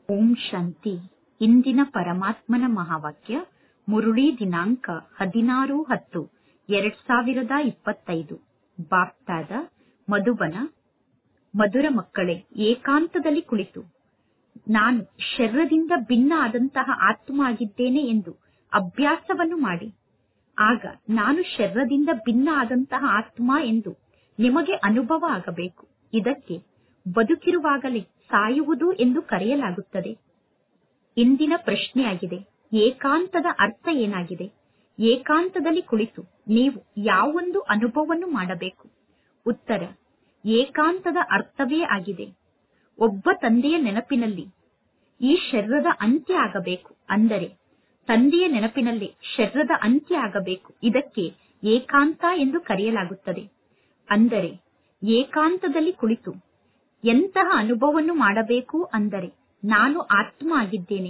ಓಂ ಶಾಂತಿ ಇಂದಿನ ಪರಮಾತ್ಮನ ಮಹಾವಾಕ್ಯ ಮುರುಳಿ ದಿನಾಂಕ ಹದಿನಾರು ಹತ್ತು ಎರಡ್ ಸಾವಿರದ ಇಪ್ಪತ್ತೈದು ಬಾಪ್ತಾದ ಮಧುಬನ ಮಧುರ ಮಕ್ಕಳೇ ಏಕಾಂತದಲ್ಲಿ ಕುಳಿತು ನಾನು ಶರೀರದಿಂದ ಭಿನ್ನ ಆದಂತಹ ಆತ್ಮ ಆಗಿದ್ದೇನೆ ಎಂದು ಅಭ್ಯಾಸವನ್ನು ಮಾಡಿ ಆಗ ನಾನು ಶರೀರದಿಂದ ಭಿನ್ನ ಆದಂತಹ ಆತ್ಮ ಎಂದು ನಿಮಗೆ ಅನುಭವ ಆಗಬೇಕು ಇದಕ್ಕೆ ಬದುಕಿರುವಾಗಲೇ ಸಾಯುವುದು ಎಂದು ಕರೆಯಲಾಗುತ್ತದೆ ಇಂದಿನ ಪ್ರಶ್ನೆಯಾಗಿದೆ ಏಕಾಂತದ ಅರ್ಥ ಏನಾಗಿದೆ ಏಕಾಂತದಲ್ಲಿ ಕುಳಿತು ನೀವು ಯಾವೊಂದು ಅನುಭವವನ್ನು ಮಾಡಬೇಕು ಉತ್ತರ ಏಕಾಂತದ ಅರ್ಥವೇ ಆಗಿದೆ ಒಬ್ಬ ತಂದೆಯ ನೆನಪಿನಲ್ಲಿ ಈ ಶರೀರದ ಅಂತ್ಯ ಆಗಬೇಕು ಅಂದರೆ ತಂದೆಯ ನೆನಪಿನಲ್ಲಿ ಶರೀರದ ಅಂತ್ಯ ಆಗಬೇಕು ಇದಕ್ಕೆ ಏಕಾಂತ ಎಂದು ಕರೆಯಲಾಗುತ್ತದೆ ಅಂದರೆ ಏಕಾಂತದಲ್ಲಿ ಕುಳಿತು ಎಂತಹ ಅನುಭವವನ್ನು ಮಾಡಬೇಕು ಅಂದರೆ ನಾನು ಆತ್ಮ ಆಗಿದ್ದೇನೆ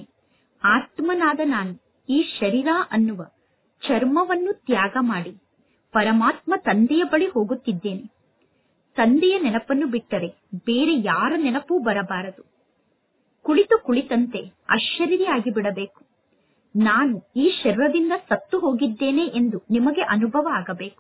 ಆತ್ಮನಾದ ನಾನು ಈ ಶರೀರ ಅನ್ನುವ ಚರ್ಮವನ್ನು ತ್ಯಾಗ ಮಾಡಿ ಪರಮಾತ್ಮ ತಂದೆಯ ಬಳಿ ಹೋಗುತ್ತಿದ್ದೇನೆ ತಂದೆಯ ನೆನಪನ್ನು ಬಿಟ್ಟರೆ ಬೇರೆ ಯಾರ ನೆನಪೂ ಬರಬಾರದು ಕುಳಿತು ಕುಳಿತಂತೆ ಅಶರೀರಿಯಾಗಿ ಬಿಡಬೇಕು ನಾನು ಈ ಶರೀರದಿಂದ ಸತ್ತು ಹೋಗಿದ್ದೇನೆ ಎಂದು ನಿಮಗೆ ಅನುಭವ ಆಗಬೇಕು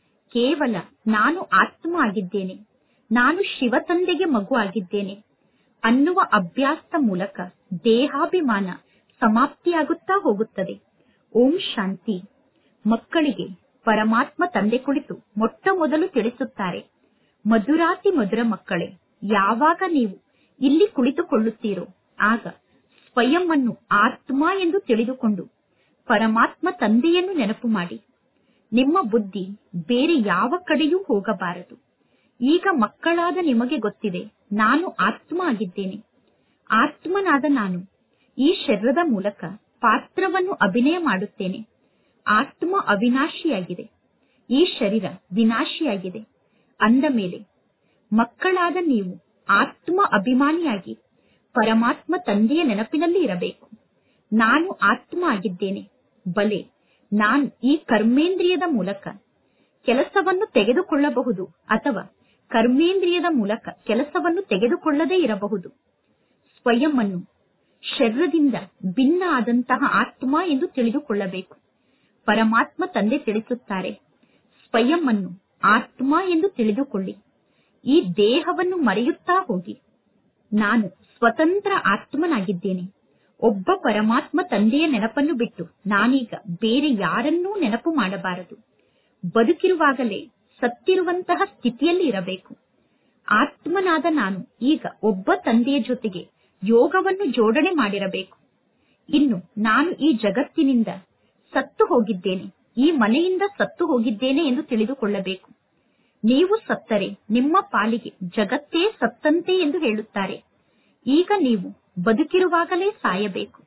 ಕೇವಲ ನಾನು ಆತ್ಮ ಆಗಿದ್ದೇನೆ ನಾನು ಶಿವ ತಂದೆಗೆ ಮಗು ಆಗಿದ್ದೇನೆ ಅನ್ನುವ ಅಭ್ಯಾಸದ ಮೂಲಕ ದೇಹಾಭಿಮಾನ ಸಮಾಪ್ತಿಯಾಗುತ್ತಾ ಹೋಗುತ್ತದೆ ಓಂ ಶಾಂತಿ ಮಕ್ಕಳಿಗೆ ಪರಮಾತ್ಮ ತಂದೆ ಕುಳಿತು ಮೊಟ್ಟ ಮೊದಲು ತಿಳಿಸುತ್ತಾರೆ ಮಧುರಾತಿ ಮಧುರ ಮಕ್ಕಳೇ ಯಾವಾಗ ನೀವು ಇಲ್ಲಿ ಕುಳಿತುಕೊಳ್ಳುತ್ತೀರೋ ಆಗ ಸ್ವಯಂ ಅನ್ನು ಆತ್ಮ ಎಂದು ತಿಳಿದುಕೊಂಡು ಪರಮಾತ್ಮ ತಂದೆಯನ್ನು ನೆನಪು ಮಾಡಿ ನಿಮ್ಮ ಬುದ್ಧಿ ಬೇರೆ ಯಾವ ಕಡೆಯೂ ಹೋಗಬಾರದು ಈಗ ಮಕ್ಕಳಾದ ನಿಮಗೆ ಗೊತ್ತಿದೆ ನಾನು ಆತ್ಮ ಆಗಿದ್ದೇನೆ ಆತ್ಮನಾದ ನಾನು ಈ ಶರೀರದ ಮೂಲಕ ಪಾತ್ರವನ್ನು ಅಭಿನಯ ಮಾಡುತ್ತೇನೆ ಆತ್ಮ ಅವಿನಾಶಿಯಾಗಿದೆ ಈ ಶರೀರ ವಿನಾಶಿಯಾಗಿದೆ ಅಂದ ಮೇಲೆ ಮಕ್ಕಳಾದ ನೀವು ಆತ್ಮ ಅಭಿಮಾನಿಯಾಗಿ ಪರಮಾತ್ಮ ತಂದೆಯ ನೆನಪಿನಲ್ಲಿ ಇರಬೇಕು ನಾನು ಆತ್ಮ ಆಗಿದ್ದೇನೆ ಬಲೆ ನಾನು ಈ ಕರ್ಮೇಂದ್ರಿಯದ ಮೂಲಕ ಕೆಲಸವನ್ನು ತೆಗೆದುಕೊಳ್ಳಬಹುದು ಅಥವಾ ಕರ್ಮೇಂದ್ರಿಯದ ಮೂಲಕ ಕೆಲಸವನ್ನು ತೆಗೆದುಕೊಳ್ಳದೇ ಇರಬಹುದು ಸ್ವಯಂ ಅನ್ನು ಶರೀರದಿಂದ ಭಿನ್ನ ಆದಂತಹ ಆತ್ಮ ಎಂದು ತಿಳಿದುಕೊಳ್ಳಬೇಕು ಪರಮಾತ್ಮ ತಂದೆ ತಿಳಿಸುತ್ತಾರೆ ಸ್ವಯಂ ಅನ್ನು ಆತ್ಮ ಎಂದು ತಿಳಿದುಕೊಳ್ಳಿ ಈ ದೇಹವನ್ನು ಮರೆಯುತ್ತಾ ಹೋಗಿ ನಾನು ಸ್ವತಂತ್ರ ಆತ್ಮನಾಗಿದ್ದೇನೆ ಒಬ್ಬ ಪರಮಾತ್ಮ ತಂದೆಯ ನೆನಪನ್ನು ಬಿಟ್ಟು ನಾನೀಗ ಬೇರೆ ಯಾರನ್ನೂ ನೆನಪು ಮಾಡಬಾರದು ಬದುಕಿರುವಾಗಲೇ ಸತ್ತಿರುವಂತಹ ಸ್ಥಿತಿಯಲ್ಲಿ ಇರಬೇಕು ಆತ್ಮನಾದ ನಾನು ಈಗ ಒಬ್ಬ ತಂದೆಯ ಜೊತೆಗೆ ಯೋಗವನ್ನು ಜೋಡಣೆ ಮಾಡಿರಬೇಕು ಇನ್ನು ನಾನು ಈ ಜಗತ್ತಿನಿಂದ ಸತ್ತು ಹೋಗಿದ್ದೇನೆ ಈ ಮನೆಯಿಂದ ಸತ್ತು ಹೋಗಿದ್ದೇನೆ ಎಂದು ತಿಳಿದುಕೊಳ್ಳಬೇಕು ನೀವು ಸತ್ತರೆ ನಿಮ್ಮ ಪಾಲಿಗೆ ಜಗತ್ತೇ ಸತ್ತಂತೆ ಎಂದು ಹೇಳುತ್ತಾರೆ ಈಗ ನೀವು ಬದುಕಿರುವಾಗಲೇ ಸಾಯಬೇಕು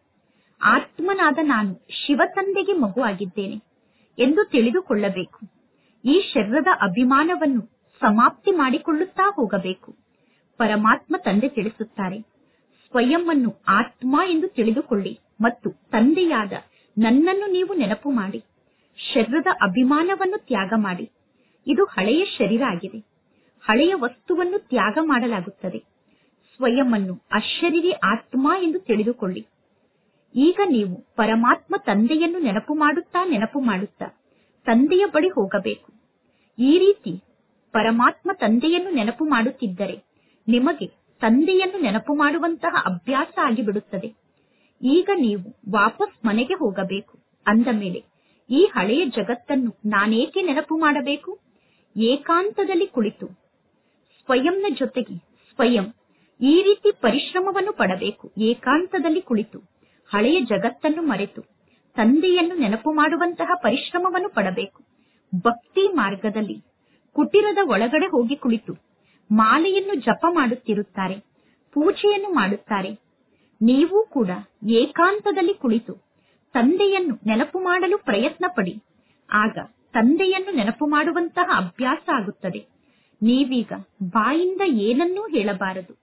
ಆತ್ಮನಾದ ನಾನು ಶಿವ ತಂದೆಗೆ ಮಗು ಆಗಿದ್ದೇನೆ ಎಂದು ತಿಳಿದುಕೊಳ್ಳಬೇಕು ಈ ಶರೀರದ ಅಭಿಮಾನವನ್ನು ಸಮಾಪ್ತಿ ಮಾಡಿಕೊಳ್ಳುತ್ತಾ ಹೋಗಬೇಕು ಪರಮಾತ್ಮ ತಂದೆ ತಿಳಿಸುತ್ತಾರೆ ಸ್ವಯಂ ಅನ್ನು ಆತ್ಮ ಎಂದು ತಿಳಿದುಕೊಳ್ಳಿ ಮತ್ತು ತಂದೆಯಾದ ನನ್ನನ್ನು ನೀವು ನೆನಪು ಮಾಡಿ ಶರೀರದ ಅಭಿಮಾನವನ್ನು ತ್ಯಾಗ ಮಾಡಿ ಇದು ಹಳೆಯ ಶರೀರ ಆಗಿದೆ ಹಳೆಯ ವಸ್ತುವನ್ನು ತ್ಯಾಗ ಮಾಡಲಾಗುತ್ತದೆ ಸ್ವಯಂ ಅನ್ನು ಅಶರೀರಿ ಆತ್ಮ ಎಂದು ತಿಳಿದುಕೊಳ್ಳಿ ಈಗ ನೀವು ಪರಮಾತ್ಮ ತಂದೆಯನ್ನು ನೆನಪು ಮಾಡುತ್ತಾ ನೆನಪು ಮಾಡುತ್ತಾ ತಂದೆಯ ಬಳಿ ಹೋಗಬೇಕು ಈ ರೀತಿ ಪರಮಾತ್ಮ ತಂದೆಯನ್ನು ನೆನಪು ಮಾಡುತ್ತಿದ್ದರೆ ನಿಮಗೆ ತಂದೆಯನ್ನು ನೆನಪು ಮಾಡುವಂತಹ ಅಭ್ಯಾಸ ಆಗಿಬಿಡುತ್ತದೆ ಈಗ ನೀವು ವಾಪಸ್ ಮನೆಗೆ ಹೋಗಬೇಕು ಅಂದ ಮೇಲೆ ಈ ಹಳೆಯ ಜಗತ್ತನ್ನು ನಾನೇಕೆ ನೆನಪು ಮಾಡಬೇಕು ಏಕಾಂತದಲ್ಲಿ ಕುಳಿತು ಸ್ವಯಂನ ಜೊತೆಗೆ ಸ್ವಯಂ ಈ ರೀತಿ ಪರಿಶ್ರಮವನ್ನು ಪಡಬೇಕು ಏಕಾಂತದಲ್ಲಿ ಕುಳಿತು ಹಳೆಯ ಜಗತ್ತನ್ನು ಮರೆತು ತಂದೆಯನ್ನು ನೆನಪು ಮಾಡುವಂತಹ ಪರಿಶ್ರಮವನ್ನು ಪಡಬೇಕು ಭಕ್ತಿ ಮಾರ್ಗದಲ್ಲಿ ಕುಟಿರದ ಒಳಗಡೆ ಹೋಗಿ ಕುಳಿತು ಮಾಲೆಯನ್ನು ಜಪ ಮಾಡುತ್ತಿರುತ್ತಾರೆ ಪೂಜೆಯನ್ನು ಮಾಡುತ್ತಾರೆ ನೀವು ಕೂಡ ಏಕಾಂತದಲ್ಲಿ ಕುಳಿತು ತಂದೆಯನ್ನು ನೆನಪು ಮಾಡಲು ಪ್ರಯತ್ನ ಪಡಿ ಆಗ ತಂದೆಯನ್ನು ನೆನಪು ಮಾಡುವಂತಹ ಅಭ್ಯಾಸ ಆಗುತ್ತದೆ ನೀವೀಗ ಬಾಯಿಂದ ಏನನ್ನೂ ಹೇಳಬಾರದು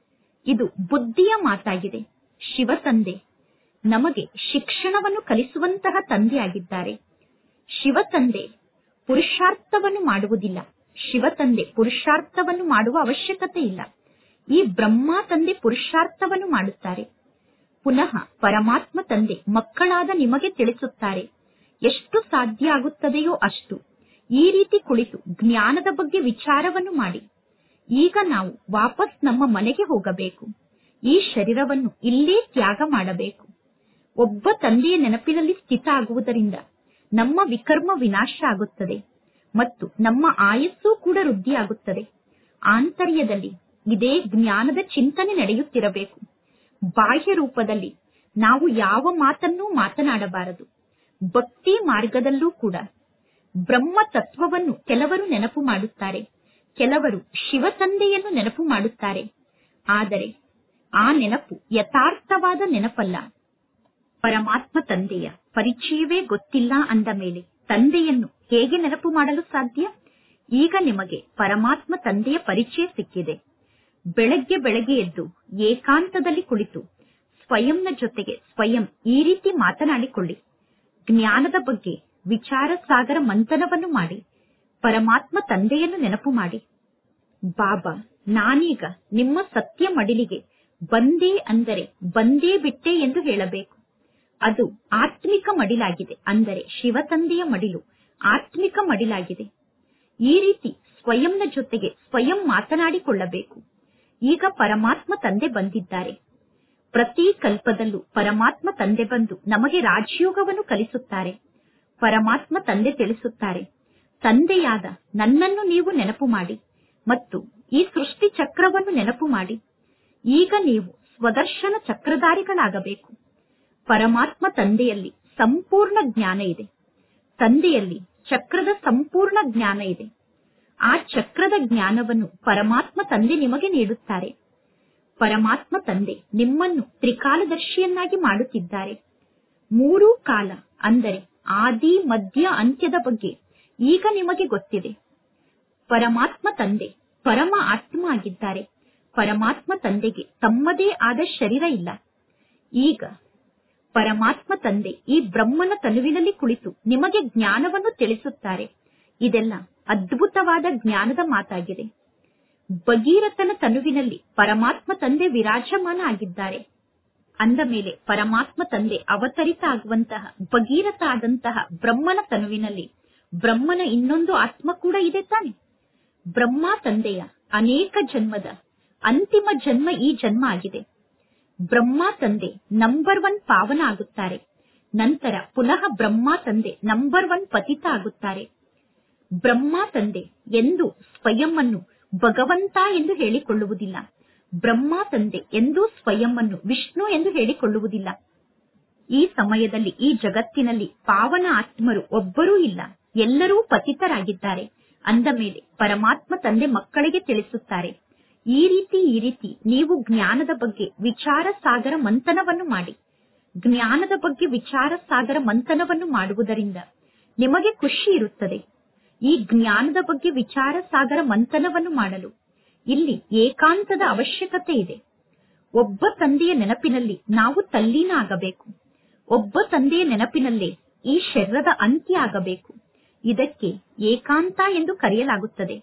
ಇದು ಬುದ್ಧಿಯ ಮಾತಾಗಿದೆ ಶಿವ ತಂದೆ ನಮಗೆ ಶಿಕ್ಷಣವನ್ನು ಕಲಿಸುವಂತಹ ತಂದೆಯಾಗಿದ್ದಾರೆ ಶಿವ ತಂದೆ ಪುರುಷಾರ್ಥವನ್ನು ಮಾಡುವುದಿಲ್ಲ ಶಿವ ತಂದೆ ಪುರುಷಾರ್ಥವನ್ನು ಮಾಡುವ ಅವಶ್ಯಕತೆ ಇಲ್ಲ ಈ ಬ್ರಹ್ಮ ತಂದೆ ಪುರುಷಾರ್ಥವನ್ನು ಮಾಡುತ್ತಾರೆ ಪುನಃ ಪರಮಾತ್ಮ ತಂದೆ ಮಕ್ಕಳಾದ ನಿಮಗೆ ತಿಳಿಸುತ್ತಾರೆ ಎಷ್ಟು ಸಾಧ್ಯ ಆಗುತ್ತದೆಯೋ ಅಷ್ಟು ಈ ರೀತಿ ಕುಳಿತು ಜ್ಞಾನದ ಬಗ್ಗೆ ವಿಚಾರವನ್ನು ಮಾಡಿ ಈಗ ನಾವು ವಾಪಸ್ ನಮ್ಮ ಮನೆಗೆ ಹೋಗಬೇಕು ಈ ಶರೀರವನ್ನು ಇಲ್ಲೇ ತ್ಯಾಗ ಮಾಡಬೇಕು ಒಬ್ಬ ತಂದೆಯ ನೆನಪಿನಲ್ಲಿ ಸ್ಥಿತ ಆಗುವುದರಿಂದ ನಮ್ಮ ವಿಕರ್ಮ ವಿನಾಶ ಆಗುತ್ತದೆ ಮತ್ತು ನಮ್ಮ ಆಯಸ್ಸು ಕೂಡ ವೃದ್ಧಿಯಾಗುತ್ತದೆ ಆಂತರ್ಯದಲ್ಲಿ ಇದೇ ಜ್ಞಾನದ ಚಿಂತನೆ ನಡೆಯುತ್ತಿರಬೇಕು ಬಾಹ್ಯ ರೂಪದಲ್ಲಿ ನಾವು ಯಾವ ಮಾತನ್ನೂ ಮಾತನಾಡಬಾರದು ಭಕ್ತಿ ಮಾರ್ಗದಲ್ಲೂ ಕೂಡ ಬ್ರಹ್ಮ ತತ್ವವನ್ನು ಕೆಲವರು ನೆನಪು ಮಾಡುತ್ತಾರೆ ಕೆಲವರು ಶಿವ ತಂದೆಯನ್ನು ನೆನಪು ಮಾಡುತ್ತಾರೆ ಆದರೆ ಆ ನೆನಪು ಯಥಾರ್ಥವಾದ ನೆನಪಲ್ಲ ಪರಮಾತ್ಮ ತಂದೆಯ ಪರಿಚಯವೇ ಗೊತ್ತಿಲ್ಲ ಅಂದ ಮೇಲೆ ತಂದೆಯನ್ನು ಹೇಗೆ ನೆನಪು ಮಾಡಲು ಸಾಧ್ಯ ಈಗ ನಿಮಗೆ ಪರಮಾತ್ಮ ತಂದೆಯ ಪರಿಚಯ ಸಿಕ್ಕಿದೆ ಬೆಳಗ್ಗೆ ಬೆಳಗ್ಗೆ ಎದ್ದು ಏಕಾಂತದಲ್ಲಿ ಕುಳಿತು ಸ್ವಯಂನ ಜೊತೆಗೆ ಸ್ವಯಂ ಈ ರೀತಿ ಮಾತನಾಡಿಕೊಳ್ಳಿ ಜ್ಞಾನದ ಬಗ್ಗೆ ವಿಚಾರ ಸಾಗರ ಮಂಥನವನ್ನು ಮಾಡಿ ಪರಮಾತ್ಮ ತಂದೆಯನ್ನು ನೆನಪು ಮಾಡಿ ಬಾಬಾ ನಾನೀಗ ನಿಮ್ಮ ಸತ್ಯ ಮಡಿಲಿಗೆ ಬಂದೇ ಅಂದರೆ ಬಂದೇ ಬಿಟ್ಟೆ ಎಂದು ಹೇಳಬೇಕು ಅದು ಆತ್ಮಿಕ ಮಡಿಲಾಗಿದೆ ಅಂದರೆ ಶಿವ ತಂದೆಯ ಮಡಿಲು ಆತ್ಮಿಕ ಮಡಿಲಾಗಿದೆ ಈ ರೀತಿ ಸ್ವಯಂನ ಜೊತೆಗೆ ಸ್ವಯಂ ಮಾತನಾಡಿಕೊಳ್ಳಬೇಕು ಈಗ ಪರಮಾತ್ಮ ತಂದೆ ಬಂದಿದ್ದಾರೆ ಪ್ರತಿ ಕಲ್ಪದಲ್ಲೂ ಪರಮಾತ್ಮ ತಂದೆ ಬಂದು ನಮಗೆ ರಾಜಯೋಗವನ್ನು ಕಲಿಸುತ್ತಾರೆ ಪರಮಾತ್ಮ ತಂದೆ ತಿಳಿಸುತ್ತಾರೆ ತಂದೆಯಾದ ನನ್ನನ್ನು ನೀವು ನೆನಪು ಮಾಡಿ ಮತ್ತು ಈ ಸೃಷ್ಟಿ ಚಕ್ರವನ್ನು ನೆನಪು ಮಾಡಿ ಈಗ ನೀವು ಸ್ವದರ್ಶನ ಚಕ್ರಧಾರಿಗಳಾಗಬೇಕು ಪರಮಾತ್ಮ ತಂದೆಯಲ್ಲಿ ಸಂಪೂರ್ಣ ಜ್ಞಾನ ಇದೆ ತಂದೆಯಲ್ಲಿ ಚಕ್ರದ ಸಂಪೂರ್ಣ ಜ್ಞಾನ ಇದೆ ಆ ಚಕ್ರದ ಜ್ಞಾನವನ್ನು ಪರಮಾತ್ಮ ತಂದೆ ನಿಮಗೆ ನೀಡುತ್ತಾರೆ ಪರಮಾತ್ಮ ತಂದೆ ನಿಮ್ಮನ್ನು ತ್ರಿಕಾಲದರ್ಶಿಯನ್ನಾಗಿ ಮಾಡುತ್ತಿದ್ದಾರೆ ಮೂರೂ ಕಾಲ ಅಂದರೆ ಆದಿ ಮಧ್ಯ ಅಂತ್ಯದ ಬಗ್ಗೆ ಈಗ ನಿಮಗೆ ಗೊತ್ತಿದೆ ಪರಮಾತ್ಮ ತಂದೆ ಪರಮ ಆತ್ಮ ಆಗಿದ್ದಾರೆ ಪರಮಾತ್ಮ ತಂದೆಗೆ ತಮ್ಮದೇ ಆದ ಶರೀರ ಇಲ್ಲ ಈಗ ಪರಮಾತ್ಮ ತಂದೆ ಈ ಬ್ರಹ್ಮನ ತನುವಿನಲ್ಲಿ ಕುಳಿತು ನಿಮಗೆ ಜ್ಞಾನವನ್ನು ತಿಳಿಸುತ್ತಾರೆ ಇದೆಲ್ಲ ಅದ್ಭುತವಾದ ಜ್ಞಾನದ ಮಾತಾಗಿದೆ ಭಗೀರಥನ ತನುವಿನಲ್ಲಿ ಪರಮಾತ್ಮ ತಂದೆ ವಿರಾಜಮಾನ ಆಗಿದ್ದಾರೆ ಅಂದ ಮೇಲೆ ಪರಮಾತ್ಮ ತಂದೆ ಅವತರಿತ ಆಗುವಂತಹ ಭಗೀರಥ ಆದಂತಹ ಬ್ರಹ್ಮನ ತನುವಿನಲ್ಲಿ ಬ್ರಹ್ಮನ ಇನ್ನೊಂದು ಆತ್ಮ ಕೂಡ ಇದೆ ತಾನೆ ಬ್ರಹ್ಮ ತಂದೆಯ ಅನೇಕ ಜನ್ಮದ ಅಂತಿಮ ಜನ್ಮ ಈ ಜನ್ಮ ಆಗಿದೆ ಬ್ರಹ್ಮ ತಂದೆ ನಂಬರ್ ಒನ್ ಪಾವನ ಆಗುತ್ತಾರೆ ನಂತರ ಪುನಃ ಬ್ರಹ್ಮ ತಂದೆ ನಂಬರ್ ಒನ್ ಪತಿತ ಆಗುತ್ತಾರೆ ಬ್ರಹ್ಮ ತಂದೆ ಎಂದು ಸ್ವಯಂ ಅನ್ನು ಭಗವಂತ ಎಂದು ಹೇಳಿಕೊಳ್ಳುವುದಿಲ್ಲ ಬ್ರಹ್ಮ ತಂದೆ ಎಂದೂ ಸ್ವಯಂ ಅನ್ನು ವಿಷ್ಣು ಎಂದು ಹೇಳಿಕೊಳ್ಳುವುದಿಲ್ಲ ಈ ಸಮಯದಲ್ಲಿ ಈ ಜಗತ್ತಿನಲ್ಲಿ ಪಾವನ ಆತ್ಮರು ಒಬ್ಬರೂ ಇಲ್ಲ ಎಲ್ಲರೂ ಪತಿತರಾಗಿದ್ದಾರೆ ಅಂದ ಮೇಲೆ ಪರಮಾತ್ಮ ತಂದೆ ಮಕ್ಕಳಿಗೆ ತಿಳಿಸುತ್ತಾರೆ ಈ ರೀತಿ ಈ ರೀತಿ ನೀವು ಜ್ಞಾನದ ಬಗ್ಗೆ ವಿಚಾರ ಸಾಗರ ಮಂಥನವನ್ನು ಮಾಡಿ ಜ್ಞಾನದ ಬಗ್ಗೆ ವಿಚಾರ ಸಾಗರ ಮಂಥನವನ್ನು ಮಾಡುವುದರಿಂದ ನಿಮಗೆ ಖುಷಿ ಇರುತ್ತದೆ ಈ ಜ್ಞಾನದ ಬಗ್ಗೆ ವಿಚಾರ ಸಾಗರ ಮಂಥನವನ್ನು ಮಾಡಲು ಇಲ್ಲಿ ಏಕಾಂತದ ಅವಶ್ಯಕತೆ ಇದೆ ಒಬ್ಬ ತಂದೆಯ ನೆನಪಿನಲ್ಲಿ ನಾವು ತಲ್ಲೀನ ಆಗಬೇಕು ಒಬ್ಬ ತಂದೆಯ ನೆನಪಿನಲ್ಲೇ ಈ ಶರೀರದ ಅಂತ್ಯ ಆಗಬೇಕು ಇದಕ್ಕೆ ಏಕಾಂತ ಎಂದು ಕರೆಯಲಾಗುತ್ತದೆ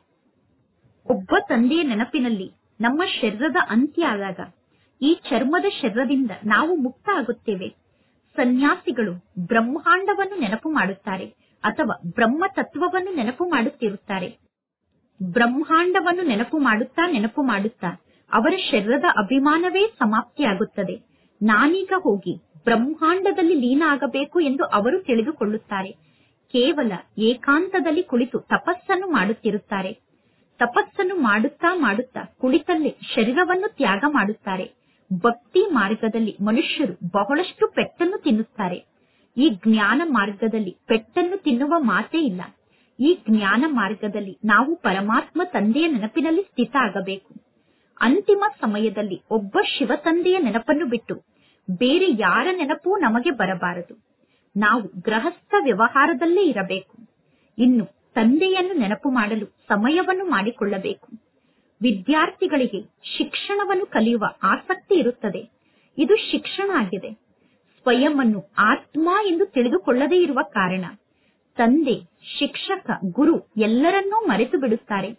ಒಬ್ಬ ತಂದೆಯ ನೆನಪಿನಲ್ಲಿ ನಮ್ಮ ಶರೀರದ ಅಂತ್ಯ ಆದಾಗ ಈ ಚರ್ಮದ ಶರೀರದಿಂದ ನಾವು ಮುಕ್ತ ಆಗುತ್ತೇವೆ ಸನ್ಯಾಸಿಗಳು ಬ್ರಹ್ಮಾಂಡವನ್ನು ನೆನಪು ಮಾಡುತ್ತಾರೆ ಅಥವಾ ಬ್ರಹ್ಮ ತತ್ವವನ್ನು ನೆನಪು ಮಾಡುತ್ತಿರುತ್ತಾರೆ ಬ್ರಹ್ಮಾಂಡವನ್ನು ನೆನಪು ಮಾಡುತ್ತಾ ನೆನಪು ಮಾಡುತ್ತಾ ಅವರ ಶರೀರದ ಅಭಿಮಾನವೇ ಸಮಾಪ್ತಿಯಾಗುತ್ತದೆ ನಾನೀಗ ಹೋಗಿ ಬ್ರಹ್ಮಾಂಡದಲ್ಲಿ ಲೀನ ಆಗಬೇಕು ಎಂದು ಅವರು ತಿಳಿದುಕೊಳ್ಳುತ್ತಾರೆ ಕೇವಲ ಏಕಾಂತದಲ್ಲಿ ಕುಳಿತು ತಪಸ್ಸನ್ನು ಮಾಡುತ್ತಿರುತ್ತಾರೆ ತಪಸ್ಸನ್ನು ಮಾಡುತ್ತಾ ಮಾಡುತ್ತಾ ಕುಳಿತಲ್ಲೇ ಶರೀರವನ್ನು ತ್ಯಾಗ ಮಾಡುತ್ತಾರೆ ಭಕ್ತಿ ಮಾರ್ಗದಲ್ಲಿ ಮನುಷ್ಯರು ಬಹಳಷ್ಟು ಪೆಟ್ಟನ್ನು ತಿನ್ನುತ್ತಾರೆ ಈ ಜ್ಞಾನ ಮಾರ್ಗದಲ್ಲಿ ಪೆಟ್ಟನ್ನು ತಿನ್ನುವ ಮಾತೇ ಇಲ್ಲ ಈ ಜ್ಞಾನ ಮಾರ್ಗದಲ್ಲಿ ನಾವು ಪರಮಾತ್ಮ ತಂದೆಯ ನೆನಪಿನಲ್ಲಿ ಸ್ಥಿತ ಆಗಬೇಕು ಅಂತಿಮ ಸಮಯದಲ್ಲಿ ಒಬ್ಬ ಶಿವ ತಂದೆಯ ನೆನಪನ್ನು ಬಿಟ್ಟು ಬೇರೆ ಯಾರ ನೆನಪೂ ನಮಗೆ ಬರಬಾರದು ನಾವು ಗೃಹಸ್ಥ ವ್ಯವಹಾರದಲ್ಲೇ ಇರಬೇಕು ಇನ್ನು ತಂದೆಯನ್ನು ನೆನಪು ಮಾಡಲು ಸಮಯವನ್ನು ಮಾಡಿಕೊಳ್ಳಬೇಕು ವಿದ್ಯಾರ್ಥಿಗಳಿಗೆ ಶಿಕ್ಷಣವನ್ನು ಕಲಿಯುವ ಆಸಕ್ತಿ ಇರುತ್ತದೆ ಇದು ಶಿಕ್ಷಣ ಆಗಿದೆ ಸ್ವಯಂ ಅನ್ನು ಆತ್ಮ ಎಂದು ತಿಳಿದುಕೊಳ್ಳದೇ ಇರುವ ಕಾರಣ ತಂದೆ ಶಿಕ್ಷಕ ಗುರು ಎಲ್ಲರನ್ನೂ ಮರೆತು ಬಿಡುತ್ತಾರೆ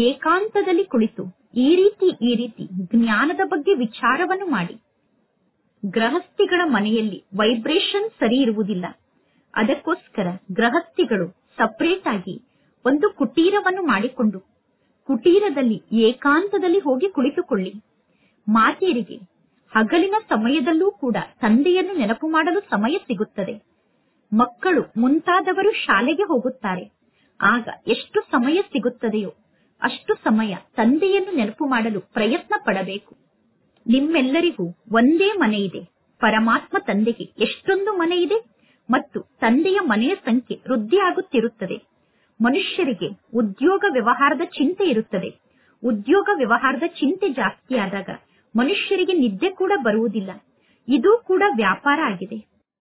ಏಕಾಂತದಲ್ಲಿ ಕುಳಿತು ಈ ರೀತಿ ಈ ರೀತಿ ಜ್ಞಾನದ ಬಗ್ಗೆ ವಿಚಾರವನ್ನು ಮಾಡಿ ಗೃಹಸ್ಥಿಗಳ ಮನೆಯಲ್ಲಿ ವೈಬ್ರೇಷನ್ ಸರಿ ಇರುವುದಿಲ್ಲ ಅದಕ್ಕೋಸ್ಕರ ಗೃಹಸ್ಥಿಗಳು ಸಪರೇಟ್ ಆಗಿ ಒಂದು ಕುಟೀರವನ್ನು ಮಾಡಿಕೊಂಡು ಕುಟೀರದಲ್ಲಿ ಏಕಾಂತದಲ್ಲಿ ಹೋಗಿ ಕುಳಿತುಕೊಳ್ಳಿ ಮಾತೆಯರಿಗೆ ಹಗಲಿನ ಸಮಯದಲ್ಲೂ ಕೂಡ ತಂದೆಯನ್ನು ನೆನಪು ಮಾಡಲು ಸಮಯ ಸಿಗುತ್ತದೆ ಮಕ್ಕಳು ಮುಂತಾದವರು ಶಾಲೆಗೆ ಹೋಗುತ್ತಾರೆ ಆಗ ಎಷ್ಟು ಸಮಯ ಸಿಗುತ್ತದೆಯೋ ಅಷ್ಟು ಸಮಯ ತಂದೆಯನ್ನು ನೆನಪು ಮಾಡಲು ಪ್ರಯತ್ನ ಪಡಬೇಕು ನಿಮ್ಮೆಲ್ಲರಿಗೂ ಒಂದೇ ಮನೆ ಇದೆ ಪರಮಾತ್ಮ ತಂದೆಗೆ ಎಷ್ಟೊಂದು ಮನೆ ಇದೆ ಮತ್ತು ತಂದೆಯ ಮನೆಯ ಸಂಖ್ಯೆ ವೃದ್ಧಿಯಾಗುತ್ತಿರುತ್ತದೆ ಮನುಷ್ಯರಿಗೆ ಉದ್ಯೋಗ ವ್ಯವಹಾರದ ಚಿಂತೆ ಇರುತ್ತದೆ ಉದ್ಯೋಗ ವ್ಯವಹಾರದ ಚಿಂತೆ ಜಾಸ್ತಿಯಾದಾಗ ಮನುಷ್ಯರಿಗೆ ನಿದ್ದೆ ಕೂಡ ಬರುವುದಿಲ್ಲ ಇದು ಕೂಡ ವ್ಯಾಪಾರ ಆಗಿದೆ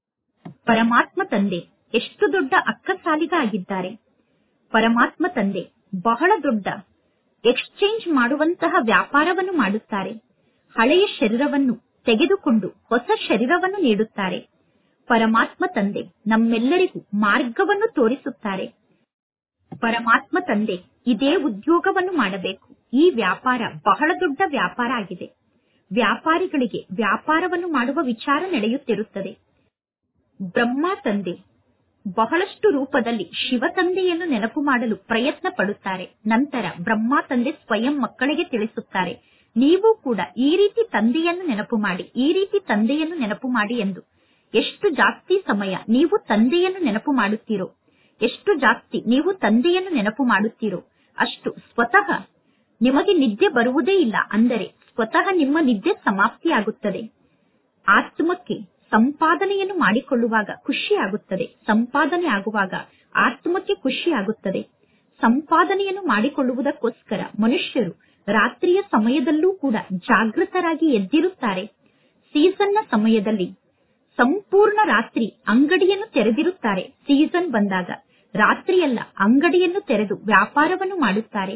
ಪರಮಾತ್ಮ ತಂದೆ ಎಷ್ಟು ದೊಡ್ಡ ಅಕ್ಕಸಾಲಿಗ ಆಗಿದ್ದಾರೆ ಪರಮಾತ್ಮ ತಂದೆ ಬಹಳ ದೊಡ್ಡ ಎಕ್ಸ್ಚೇಂಜ್ ಮಾಡುವಂತಹ ವ್ಯಾಪಾರವನ್ನು ಮಾಡುತ್ತಾರೆ ಹಳೆಯ ಶರೀರವನ್ನು ತೆಗೆದುಕೊಂಡು ಹೊಸ ಶರೀರವನ್ನು ನೀಡುತ್ತಾರೆ ಪರಮಾತ್ಮ ತಂದೆ ನಮ್ಮೆಲ್ಲರಿಗೂ ಮಾರ್ಗವನ್ನು ತೋರಿಸುತ್ತಾರೆ ಪರಮಾತ್ಮ ತಂದೆ ಇದೇ ಉದ್ಯೋಗವನ್ನು ಮಾಡಬೇಕು ಈ ವ್ಯಾಪಾರ ಬಹಳ ದೊಡ್ಡ ವ್ಯಾಪಾರ ಆಗಿದೆ ವ್ಯಾಪಾರಿಗಳಿಗೆ ವ್ಯಾಪಾರವನ್ನು ಮಾಡುವ ವಿಚಾರ ನಡೆಯುತ್ತಿರುತ್ತದೆ ಬ್ರಹ್ಮ ತಂದೆ ಬಹಳಷ್ಟು ರೂಪದಲ್ಲಿ ಶಿವ ತಂದೆಯನ್ನು ನೆನಪು ಮಾಡಲು ಪ್ರಯತ್ನ ಪಡುತ್ತಾರೆ ನಂತರ ಬ್ರಹ್ಮ ತಂದೆ ಸ್ವಯಂ ಮಕ್ಕಳಿಗೆ ತಿಳಿಸುತ್ತಾರೆ ನೀವು ಕೂಡ ಈ ರೀತಿ ತಂದೆಯನ್ನು ನೆನಪು ಮಾಡಿ ಈ ರೀತಿ ತಂದೆಯನ್ನು ನೆನಪು ಮಾಡಿ ಎಂದು ಎಷ್ಟು ಜಾಸ್ತಿ ಸಮಯ ನೀವು ತಂದೆಯನ್ನು ನೆನಪು ಮಾಡುತ್ತೀರೋ ಎಷ್ಟು ಜಾಸ್ತಿ ನೀವು ತಂದೆಯನ್ನು ನೆನಪು ಮಾಡುತ್ತೀರೋ ಅಷ್ಟು ಸ್ವತಃ ನಿಮಗೆ ನಿದ್ದೆ ಬರುವುದೇ ಇಲ್ಲ ಅಂದರೆ ಸ್ವತಃ ನಿಮ್ಮ ನಿದ್ದೆ ಸಮಾಪ್ತಿಯಾಗುತ್ತದೆ ಆತ್ಮಕ್ಕೆ ಸಂಪಾದನೆಯನ್ನು ಮಾಡಿಕೊಳ್ಳುವಾಗ ಖುಷಿಯಾಗುತ್ತದೆ ಸಂಪಾದನೆ ಆಗುವಾಗ ಆತ್ಮಕ್ಕೆ ಖುಷಿಯಾಗುತ್ತದೆ ಸಂಪಾದನೆಯನ್ನು ಮಾಡಿಕೊಳ್ಳುವುದಕ್ಕೋಸ್ಕರ ಮನುಷ್ಯರು ರಾತ್ರಿಯ ಸಮಯದಲ್ಲೂ ಕೂಡ ಜಾಗೃತರಾಗಿ ಎದ್ದಿರುತ್ತಾರೆ ಸೀಸನ್ನ ಸಮಯದಲ್ಲಿ ಸಂಪೂರ್ಣ ರಾತ್ರಿ ಅಂಗಡಿಯನ್ನು ತೆರೆದಿರುತ್ತಾರೆ ಸೀಸನ್ ಬಂದಾಗ ರಾತ್ರಿಯೆಲ್ಲ ಅಂಗಡಿಯನ್ನು ತೆರೆದು ವ್ಯಾಪಾರವನ್ನು ಮಾಡುತ್ತಾರೆ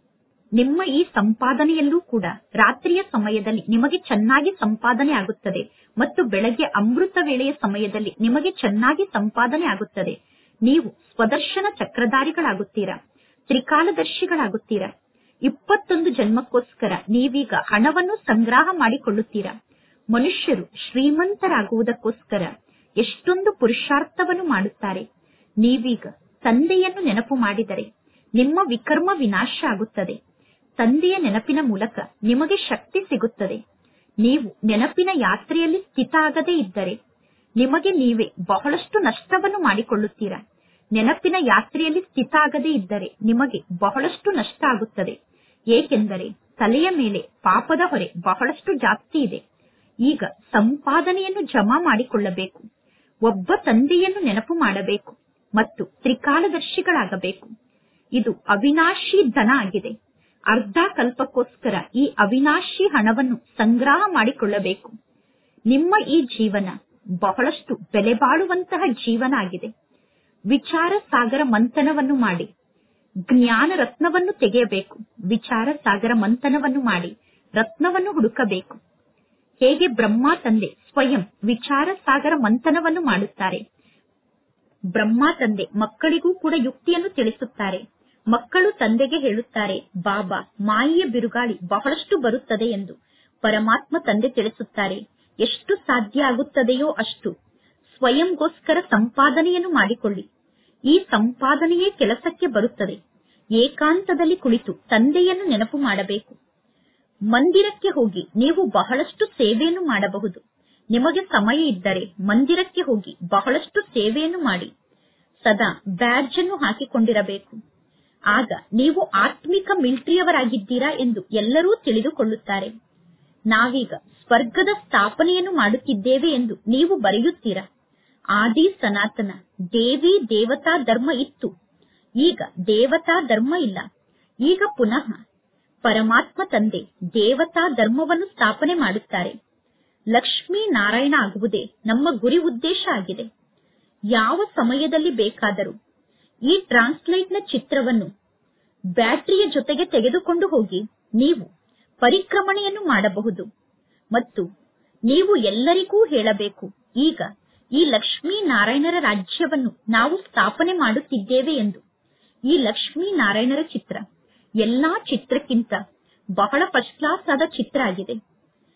ನಿಮ್ಮ ಈ ಸಂಪಾದನೆಯಲ್ಲೂ ಕೂಡ ರಾತ್ರಿಯ ಸಮಯದಲ್ಲಿ ನಿಮಗೆ ಚೆನ್ನಾಗಿ ಸಂಪಾದನೆ ಆಗುತ್ತದೆ ಮತ್ತು ಬೆಳಗ್ಗೆ ಅಮೃತ ವೇಳೆಯ ಸಮಯದಲ್ಲಿ ನಿಮಗೆ ಚೆನ್ನಾಗಿ ಸಂಪಾದನೆ ಆಗುತ್ತದೆ ನೀವು ಸ್ವದರ್ಶನ ಚಕ್ರಧಾರಿಗಳಾಗುತ್ತೀರಾ ತ್ರಿಕಾಲದರ್ಶಿಗಳಾಗುತ್ತೀರಾ ಇಪ್ಪತ್ತೊಂದು ಜನ್ಮಕ್ಕೋಸ್ಕರ ನೀವೀಗ ಹಣವನ್ನು ಸಂಗ್ರಹ ಮಾಡಿಕೊಳ್ಳುತ್ತೀರಾ ಮನುಷ್ಯರು ಶ್ರೀಮಂತರಾಗುವುದಕ್ಕೋಸ್ಕರ ಎಷ್ಟೊಂದು ಪುರುಷಾರ್ಥವನ್ನು ಮಾಡುತ್ತಾರೆ ನೀವೀಗ ತಂದೆಯನ್ನು ನೆನಪು ಮಾಡಿದರೆ ನಿಮ್ಮ ವಿಕರ್ಮ ವಿನಾಶ ಆಗುತ್ತದೆ ತಂದೆಯ ನೆನಪಿನ ಮೂಲಕ ನಿಮಗೆ ಶಕ್ತಿ ಸಿಗುತ್ತದೆ ನೀವು ನೆನಪಿನ ಯಾತ್ರೆಯಲ್ಲಿ ಸ್ಥಿತ ಆಗದೇ ಇದ್ದರೆ ನಿಮಗೆ ನೀವೇ ಬಹಳಷ್ಟು ನಷ್ಟವನ್ನು ಮಾಡಿಕೊಳ್ಳುತ್ತೀರಾ ನೆನಪಿನ ಯಾತ್ರೆಯಲ್ಲಿ ಸ್ಥಿತ ಆಗದೇ ಇದ್ದರೆ ನಿಮಗೆ ಬಹಳಷ್ಟು ನಷ್ಟ ಆಗುತ್ತದೆ ಏಕೆಂದರೆ ತಲೆಯ ಮೇಲೆ ಪಾಪದ ಹೊರೆ ಬಹಳಷ್ಟು ಜಾಸ್ತಿ ಇದೆ ಈಗ ಸಂಪಾದನೆಯನ್ನು ಜಮಾ ಮಾಡಿಕೊಳ್ಳಬೇಕು ಒಬ್ಬ ತಂದೆಯನ್ನು ನೆನಪು ಮಾಡಬೇಕು ಮತ್ತು ತ್ರಿಕಾಲದರ್ಶಿಗಳಾಗಬೇಕು ಇದು ಅವಿನಾಶಿ ಧನ ಆಗಿದೆ ಅರ್ಧ ಕಲ್ಪಕ್ಕೋಸ್ಕರ ಈ ಅವಿನಾಶಿ ಹಣವನ್ನು ಸಂಗ್ರಹ ಮಾಡಿಕೊಳ್ಳಬೇಕು ನಿಮ್ಮ ಈ ಜೀವನ ಬಹಳಷ್ಟು ಬೆಲೆ ಬಾಳುವಂತಹ ಜೀವನ ಆಗಿದೆ ವಿಚಾರ ಸಾಗರ ಮಂಥನವನ್ನು ಮಾಡಿ ಜ್ಞಾನ ರತ್ನವನ್ನು ತೆಗೆಯಬೇಕು ವಿಚಾರ ಸಾಗರ ಮಂಥನವನ್ನು ಮಾಡಿ ರತ್ನವನ್ನು ಹುಡುಕಬೇಕು ಹೇಗೆ ಬ್ರಹ್ಮ ತಂದೆ ಸ್ವಯಂ ವಿಚಾರ ಸಾಗರ ಮಂಥನವನ್ನು ಮಾಡುತ್ತಾರೆ ಬ್ರಹ್ಮ ತಂದೆ ಮಕ್ಕಳಿಗೂ ಕೂಡ ಯುಕ್ತಿಯನ್ನು ತಿಳಿಸುತ್ತಾರೆ ಮಕ್ಕಳು ತಂದೆಗೆ ಹೇಳುತ್ತಾರೆ ಬಾಬಾ ಮಾಯೆಯ ಬಿರುಗಾಳಿ ಬಹಳಷ್ಟು ಬರುತ್ತದೆ ಎಂದು ಪರಮಾತ್ಮ ತಂದೆ ತಿಳಿಸುತ್ತಾರೆ ಎಷ್ಟು ಸಾಧ್ಯ ಆಗುತ್ತದೆಯೋ ಅಷ್ಟು ಸ್ವಯಂಗೋಸ್ಕರ ಸಂಪಾದನೆಯನ್ನು ಮಾಡಿಕೊಳ್ಳಿ ಈ ಸಂಪಾದನೆಯೇ ಕೆಲಸಕ್ಕೆ ಬರುತ್ತದೆ ಏಕಾಂತದಲ್ಲಿ ಕುಳಿತು ತಂದೆಯನ್ನು ನೆನಪು ಮಾಡಬೇಕು ಮಂದಿರಕ್ಕೆ ಹೋಗಿ ನೀವು ಬಹಳಷ್ಟು ಸೇವೆಯನ್ನು ಮಾಡಬಹುದು ನಿಮಗೆ ಸಮಯ ಇದ್ದರೆ ಮಂದಿರಕ್ಕೆ ಹೋಗಿ ಬಹಳಷ್ಟು ಸೇವೆಯನ್ನು ಮಾಡಿ ಸದಾ ಬ್ಯಾಡ್ಜ್ ಅನ್ನು ಹಾಕಿಕೊಂಡಿರಬೇಕು ಆಗ ನೀವು ಆತ್ಮಿಕ ಮಿಲಿಟರಿಯವರಾಗಿದ್ದೀರಾ ಎಂದು ಎಲ್ಲರೂ ತಿಳಿದುಕೊಳ್ಳುತ್ತಾರೆ ನಾವೀಗ ಸ್ವರ್ಗದ ಸ್ಥಾಪನೆಯನ್ನು ಮಾಡುತ್ತಿದ್ದೇವೆ ಎಂದು ನೀವು ಬರೆಯುತ್ತೀರಾ ಆದಿ ಸನಾತನ ದೇವಿ ದೇವತಾ ಧರ್ಮ ಇತ್ತು ಈಗ ದೇವತಾ ಧರ್ಮ ಇಲ್ಲ ಈಗ ಪುನಃ ಪರಮಾತ್ಮ ತಂದೆ ದೇವತಾ ಧರ್ಮವನ್ನು ಸ್ಥಾಪನೆ ಮಾಡುತ್ತಾರೆ ಲಕ್ಷ್ಮೀ ನಾರಾಯಣ ಆಗುವುದೇ ನಮ್ಮ ಗುರಿ ಉದ್ದೇಶ ಆಗಿದೆ ಯಾವ ಸಮಯದಲ್ಲಿ ಬೇಕಾದರೂ ಈ ಟ್ರಾನ್ಸ್ಲೈಟ್ನ ಚಿತ್ರವನ್ನು ಬ್ಯಾಟರಿಯ ಜೊತೆಗೆ ತೆಗೆದುಕೊಂಡು ಹೋಗಿ ನೀವು ಪರಿಕ್ರಮಣೆಯನ್ನು ಮಾಡಬಹುದು ಮತ್ತು ನೀವು ಎಲ್ಲರಿಗೂ ಹೇಳಬೇಕು ಈಗ ಈ ಲಕ್ಷ್ಮೀ ನಾರಾಯಣರ ರಾಜ್ಯವನ್ನು ನಾವು ಸ್ಥಾಪನೆ ಮಾಡುತ್ತಿದ್ದೇವೆ ಎಂದು ಈ ಲಕ್ಷ್ಮೀ ನಾರಾಯಣರ ಚಿತ್ರ ಎಲ್ಲಾ ಚಿತ್ರಕ್ಕಿಂತ ಬಹಳ ಫಸ್ಟ್ ಕ್ಲಾಸ್ ಆದ ಚಿತ್ರ ಆಗಿದೆ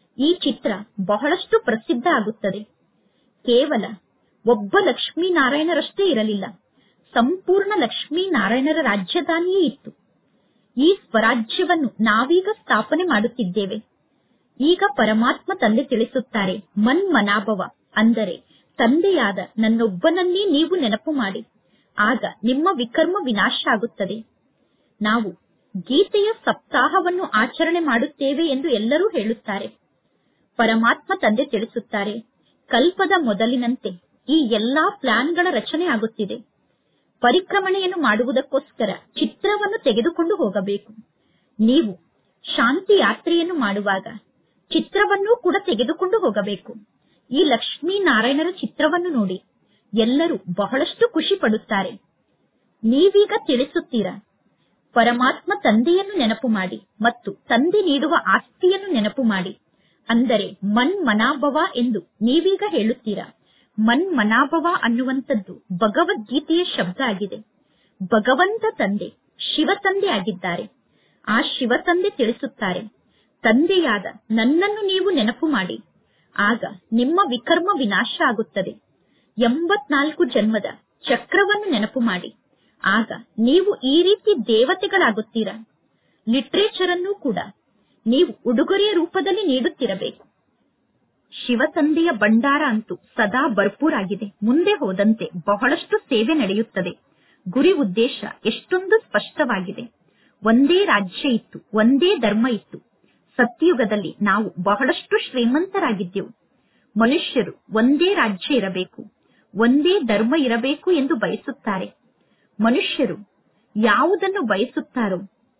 ಈ ಚಿತ್ರ ಬಹಳಷ್ಟು ಪ್ರಸಿದ್ಧ ಆಗುತ್ತದೆ ಕೇವಲ ಒಬ್ಬ ಲಕ್ಷ್ಮೀನಾರಾಯಣರಷ್ಟೇ ಇರಲಿಲ್ಲ ಸಂಪೂರ್ಣ ಲಕ್ಷ್ಮೀನಾರಾಯಣರ ರಾಜಧಾನಿಯೇ ಇತ್ತು ಈ ಸ್ವರಾಜ್ಯವನ್ನು ನಾವೀಗ ಸ್ಥಾಪನೆ ಮಾಡುತ್ತಿದ್ದೇವೆ ಈಗ ಪರಮಾತ್ಮ ತಂದೆ ತಿಳಿಸುತ್ತಾರೆ ಮನ್ಮನಾಭವ ಅಂದರೆ ತಂದೆಯಾದ ನನ್ನೊಬ್ಬನನ್ನೇ ನೀವು ನೆನಪು ಮಾಡಿ ಆಗ ನಿಮ್ಮ ವಿಕರ್ಮ ವಿನಾಶ ಆಗುತ್ತದೆ ನಾವು ಗೀತೆಯ ಸಪ್ತಾಹವನ್ನು ಆಚರಣೆ ಮಾಡುತ್ತೇವೆ ಎಂದು ಎಲ್ಲರೂ ಹೇಳುತ್ತಾರೆ ಪರಮಾತ್ಮ ತಂದೆ ತಿಳಿಸುತ್ತಾರೆ ಕಲ್ಪದ ಮೊದಲಿನಂತೆ ಈ ಎಲ್ಲಾ ಪ್ಲಾನ್ಗಳ ರಚನೆ ಆಗುತ್ತಿದೆ ಪರಿಕ್ರಮಣೆಯನ್ನು ಮಾಡುವುದಕ್ಕೋಸ್ಕರ ಚಿತ್ರವನ್ನು ತೆಗೆದುಕೊಂಡು ಹೋಗಬೇಕು ನೀವು ಶಾಂತಿ ಯಾತ್ರೆಯನ್ನು ಮಾಡುವಾಗ ಚಿತ್ರವನ್ನೂ ಕೂಡ ತೆಗೆದುಕೊಂಡು ಹೋಗಬೇಕು ಈ ಲಕ್ಷ್ಮೀನಾರಾಯಣರ ಚಿತ್ರವನ್ನು ನೋಡಿ ಎಲ್ಲರೂ ಬಹಳಷ್ಟು ಖುಷಿ ಪಡುತ್ತಾರೆ ನೀವೀಗ ತಿಳಿಸುತ್ತೀರಾ ಪರಮಾತ್ಮ ತಂದೆಯನ್ನು ನೆನಪು ಮಾಡಿ ಮತ್ತು ತಂದೆ ನೀಡುವ ಆಸ್ತಿಯನ್ನು ನೆನಪು ಮಾಡಿ ಅಂದರೆ ಮನ್ ಮನಾಭವ ಎಂದು ನೀವೀಗ ಹೇಳುತ್ತೀರಾ ಮನ್ ಮನಾಭವ ಅನ್ನುವಂಥದ್ದು ಭಗವದ್ಗೀತೆಯ ಶಬ್ದ ಆಗಿದೆ ಭಗವಂತ ತಂದೆ ಶಿವ ತಂದೆ ಆಗಿದ್ದಾರೆ ಆ ಶಿವ ತಂದೆ ತಿಳಿಸುತ್ತಾರೆ ತಂದೆಯಾದ ನನ್ನನ್ನು ನೀವು ನೆನಪು ಮಾಡಿ ಆಗ ನಿಮ್ಮ ವಿಕರ್ಮ ವಿನಾಶ ಆಗುತ್ತದೆ ಎಂಬತ್ನಾಲ್ಕು ಜನ್ಮದ ಚಕ್ರವನ್ನು ನೆನಪು ಮಾಡಿ ಆಗ ನೀವು ಈ ರೀತಿ ದೇವತೆಗಳಾಗುತ್ತೀರಾ ಲಿಟ್ರೇಚರ್ ಅನ್ನು ಕೂಡ ನೀವು ಉಡುಗೊರೆಯ ರೂಪದಲ್ಲಿ ನೀಡುತ್ತಿರಬೇಕು ಶಿವ ತಂದೆಯ ಭಂಡಾರ ಅಂತೂ ಸದಾ ಭರ್ಪೂರಾಗಿದೆ ಮುಂದೆ ಹೋದಂತೆ ಬಹಳಷ್ಟು ಸೇವೆ ನಡೆಯುತ್ತದೆ ಗುರಿ ಉದ್ದೇಶ ಎಷ್ಟೊಂದು ಸ್ಪಷ್ಟವಾಗಿದೆ ಒಂದೇ ರಾಜ್ಯ ಇತ್ತು ಒಂದೇ ಧರ್ಮ ಇತ್ತು ಸತ್ಯಯುಗದಲ್ಲಿ ನಾವು ಬಹಳಷ್ಟು ಶ್ರೀಮಂತರಾಗಿದ್ದೆವು ಮನುಷ್ಯರು ಒಂದೇ ರಾಜ್ಯ ಇರಬೇಕು ಒಂದೇ ಧರ್ಮ ಇರಬೇಕು ಎಂದು ಬಯಸುತ್ತಾರೆ ಮನುಷ್ಯರು ಯಾವುದನ್ನು ಬಯಸುತ್ತಾರೋ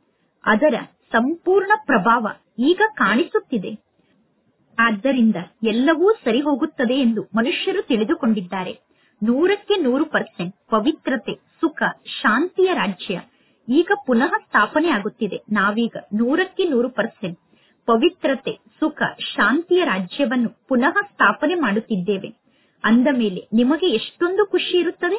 ಅದರ ಸಂಪೂರ್ಣ ಪ್ರಭಾವ ಈಗ ಕಾಣಿಸುತ್ತಿದೆ ಆದ್ದರಿಂದ ಎಲ್ಲವೂ ಸರಿ ಹೋಗುತ್ತದೆ ಎಂದು ಮನುಷ್ಯರು ತಿಳಿದುಕೊಂಡಿದ್ದಾರೆ ನೂರಕ್ಕೆ ನೂರು ಪರ್ಸೆಂಟ್ ಪವಿತ್ರತೆ ಸುಖ ಶಾಂತಿಯ ರಾಜ್ಯ ಈಗ ಪುನಃ ಸ್ಥಾಪನೆ ಆಗುತ್ತಿದೆ ನಾವೀಗ ನೂರಕ್ಕೆ ನೂರು ಪರ್ಸೆಂಟ್ ಪವಿತ್ರತೆ ಸುಖ ಶಾಂತಿಯ ರಾಜ್ಯವನ್ನು ಪುನಃ ಸ್ಥಾಪನೆ ಮಾಡುತ್ತಿದ್ದೇವೆ ಅಂದ ಮೇಲೆ ನಿಮಗೆ ಎಷ್ಟೊಂದು ಖುಷಿ ಇರುತ್ತದೆ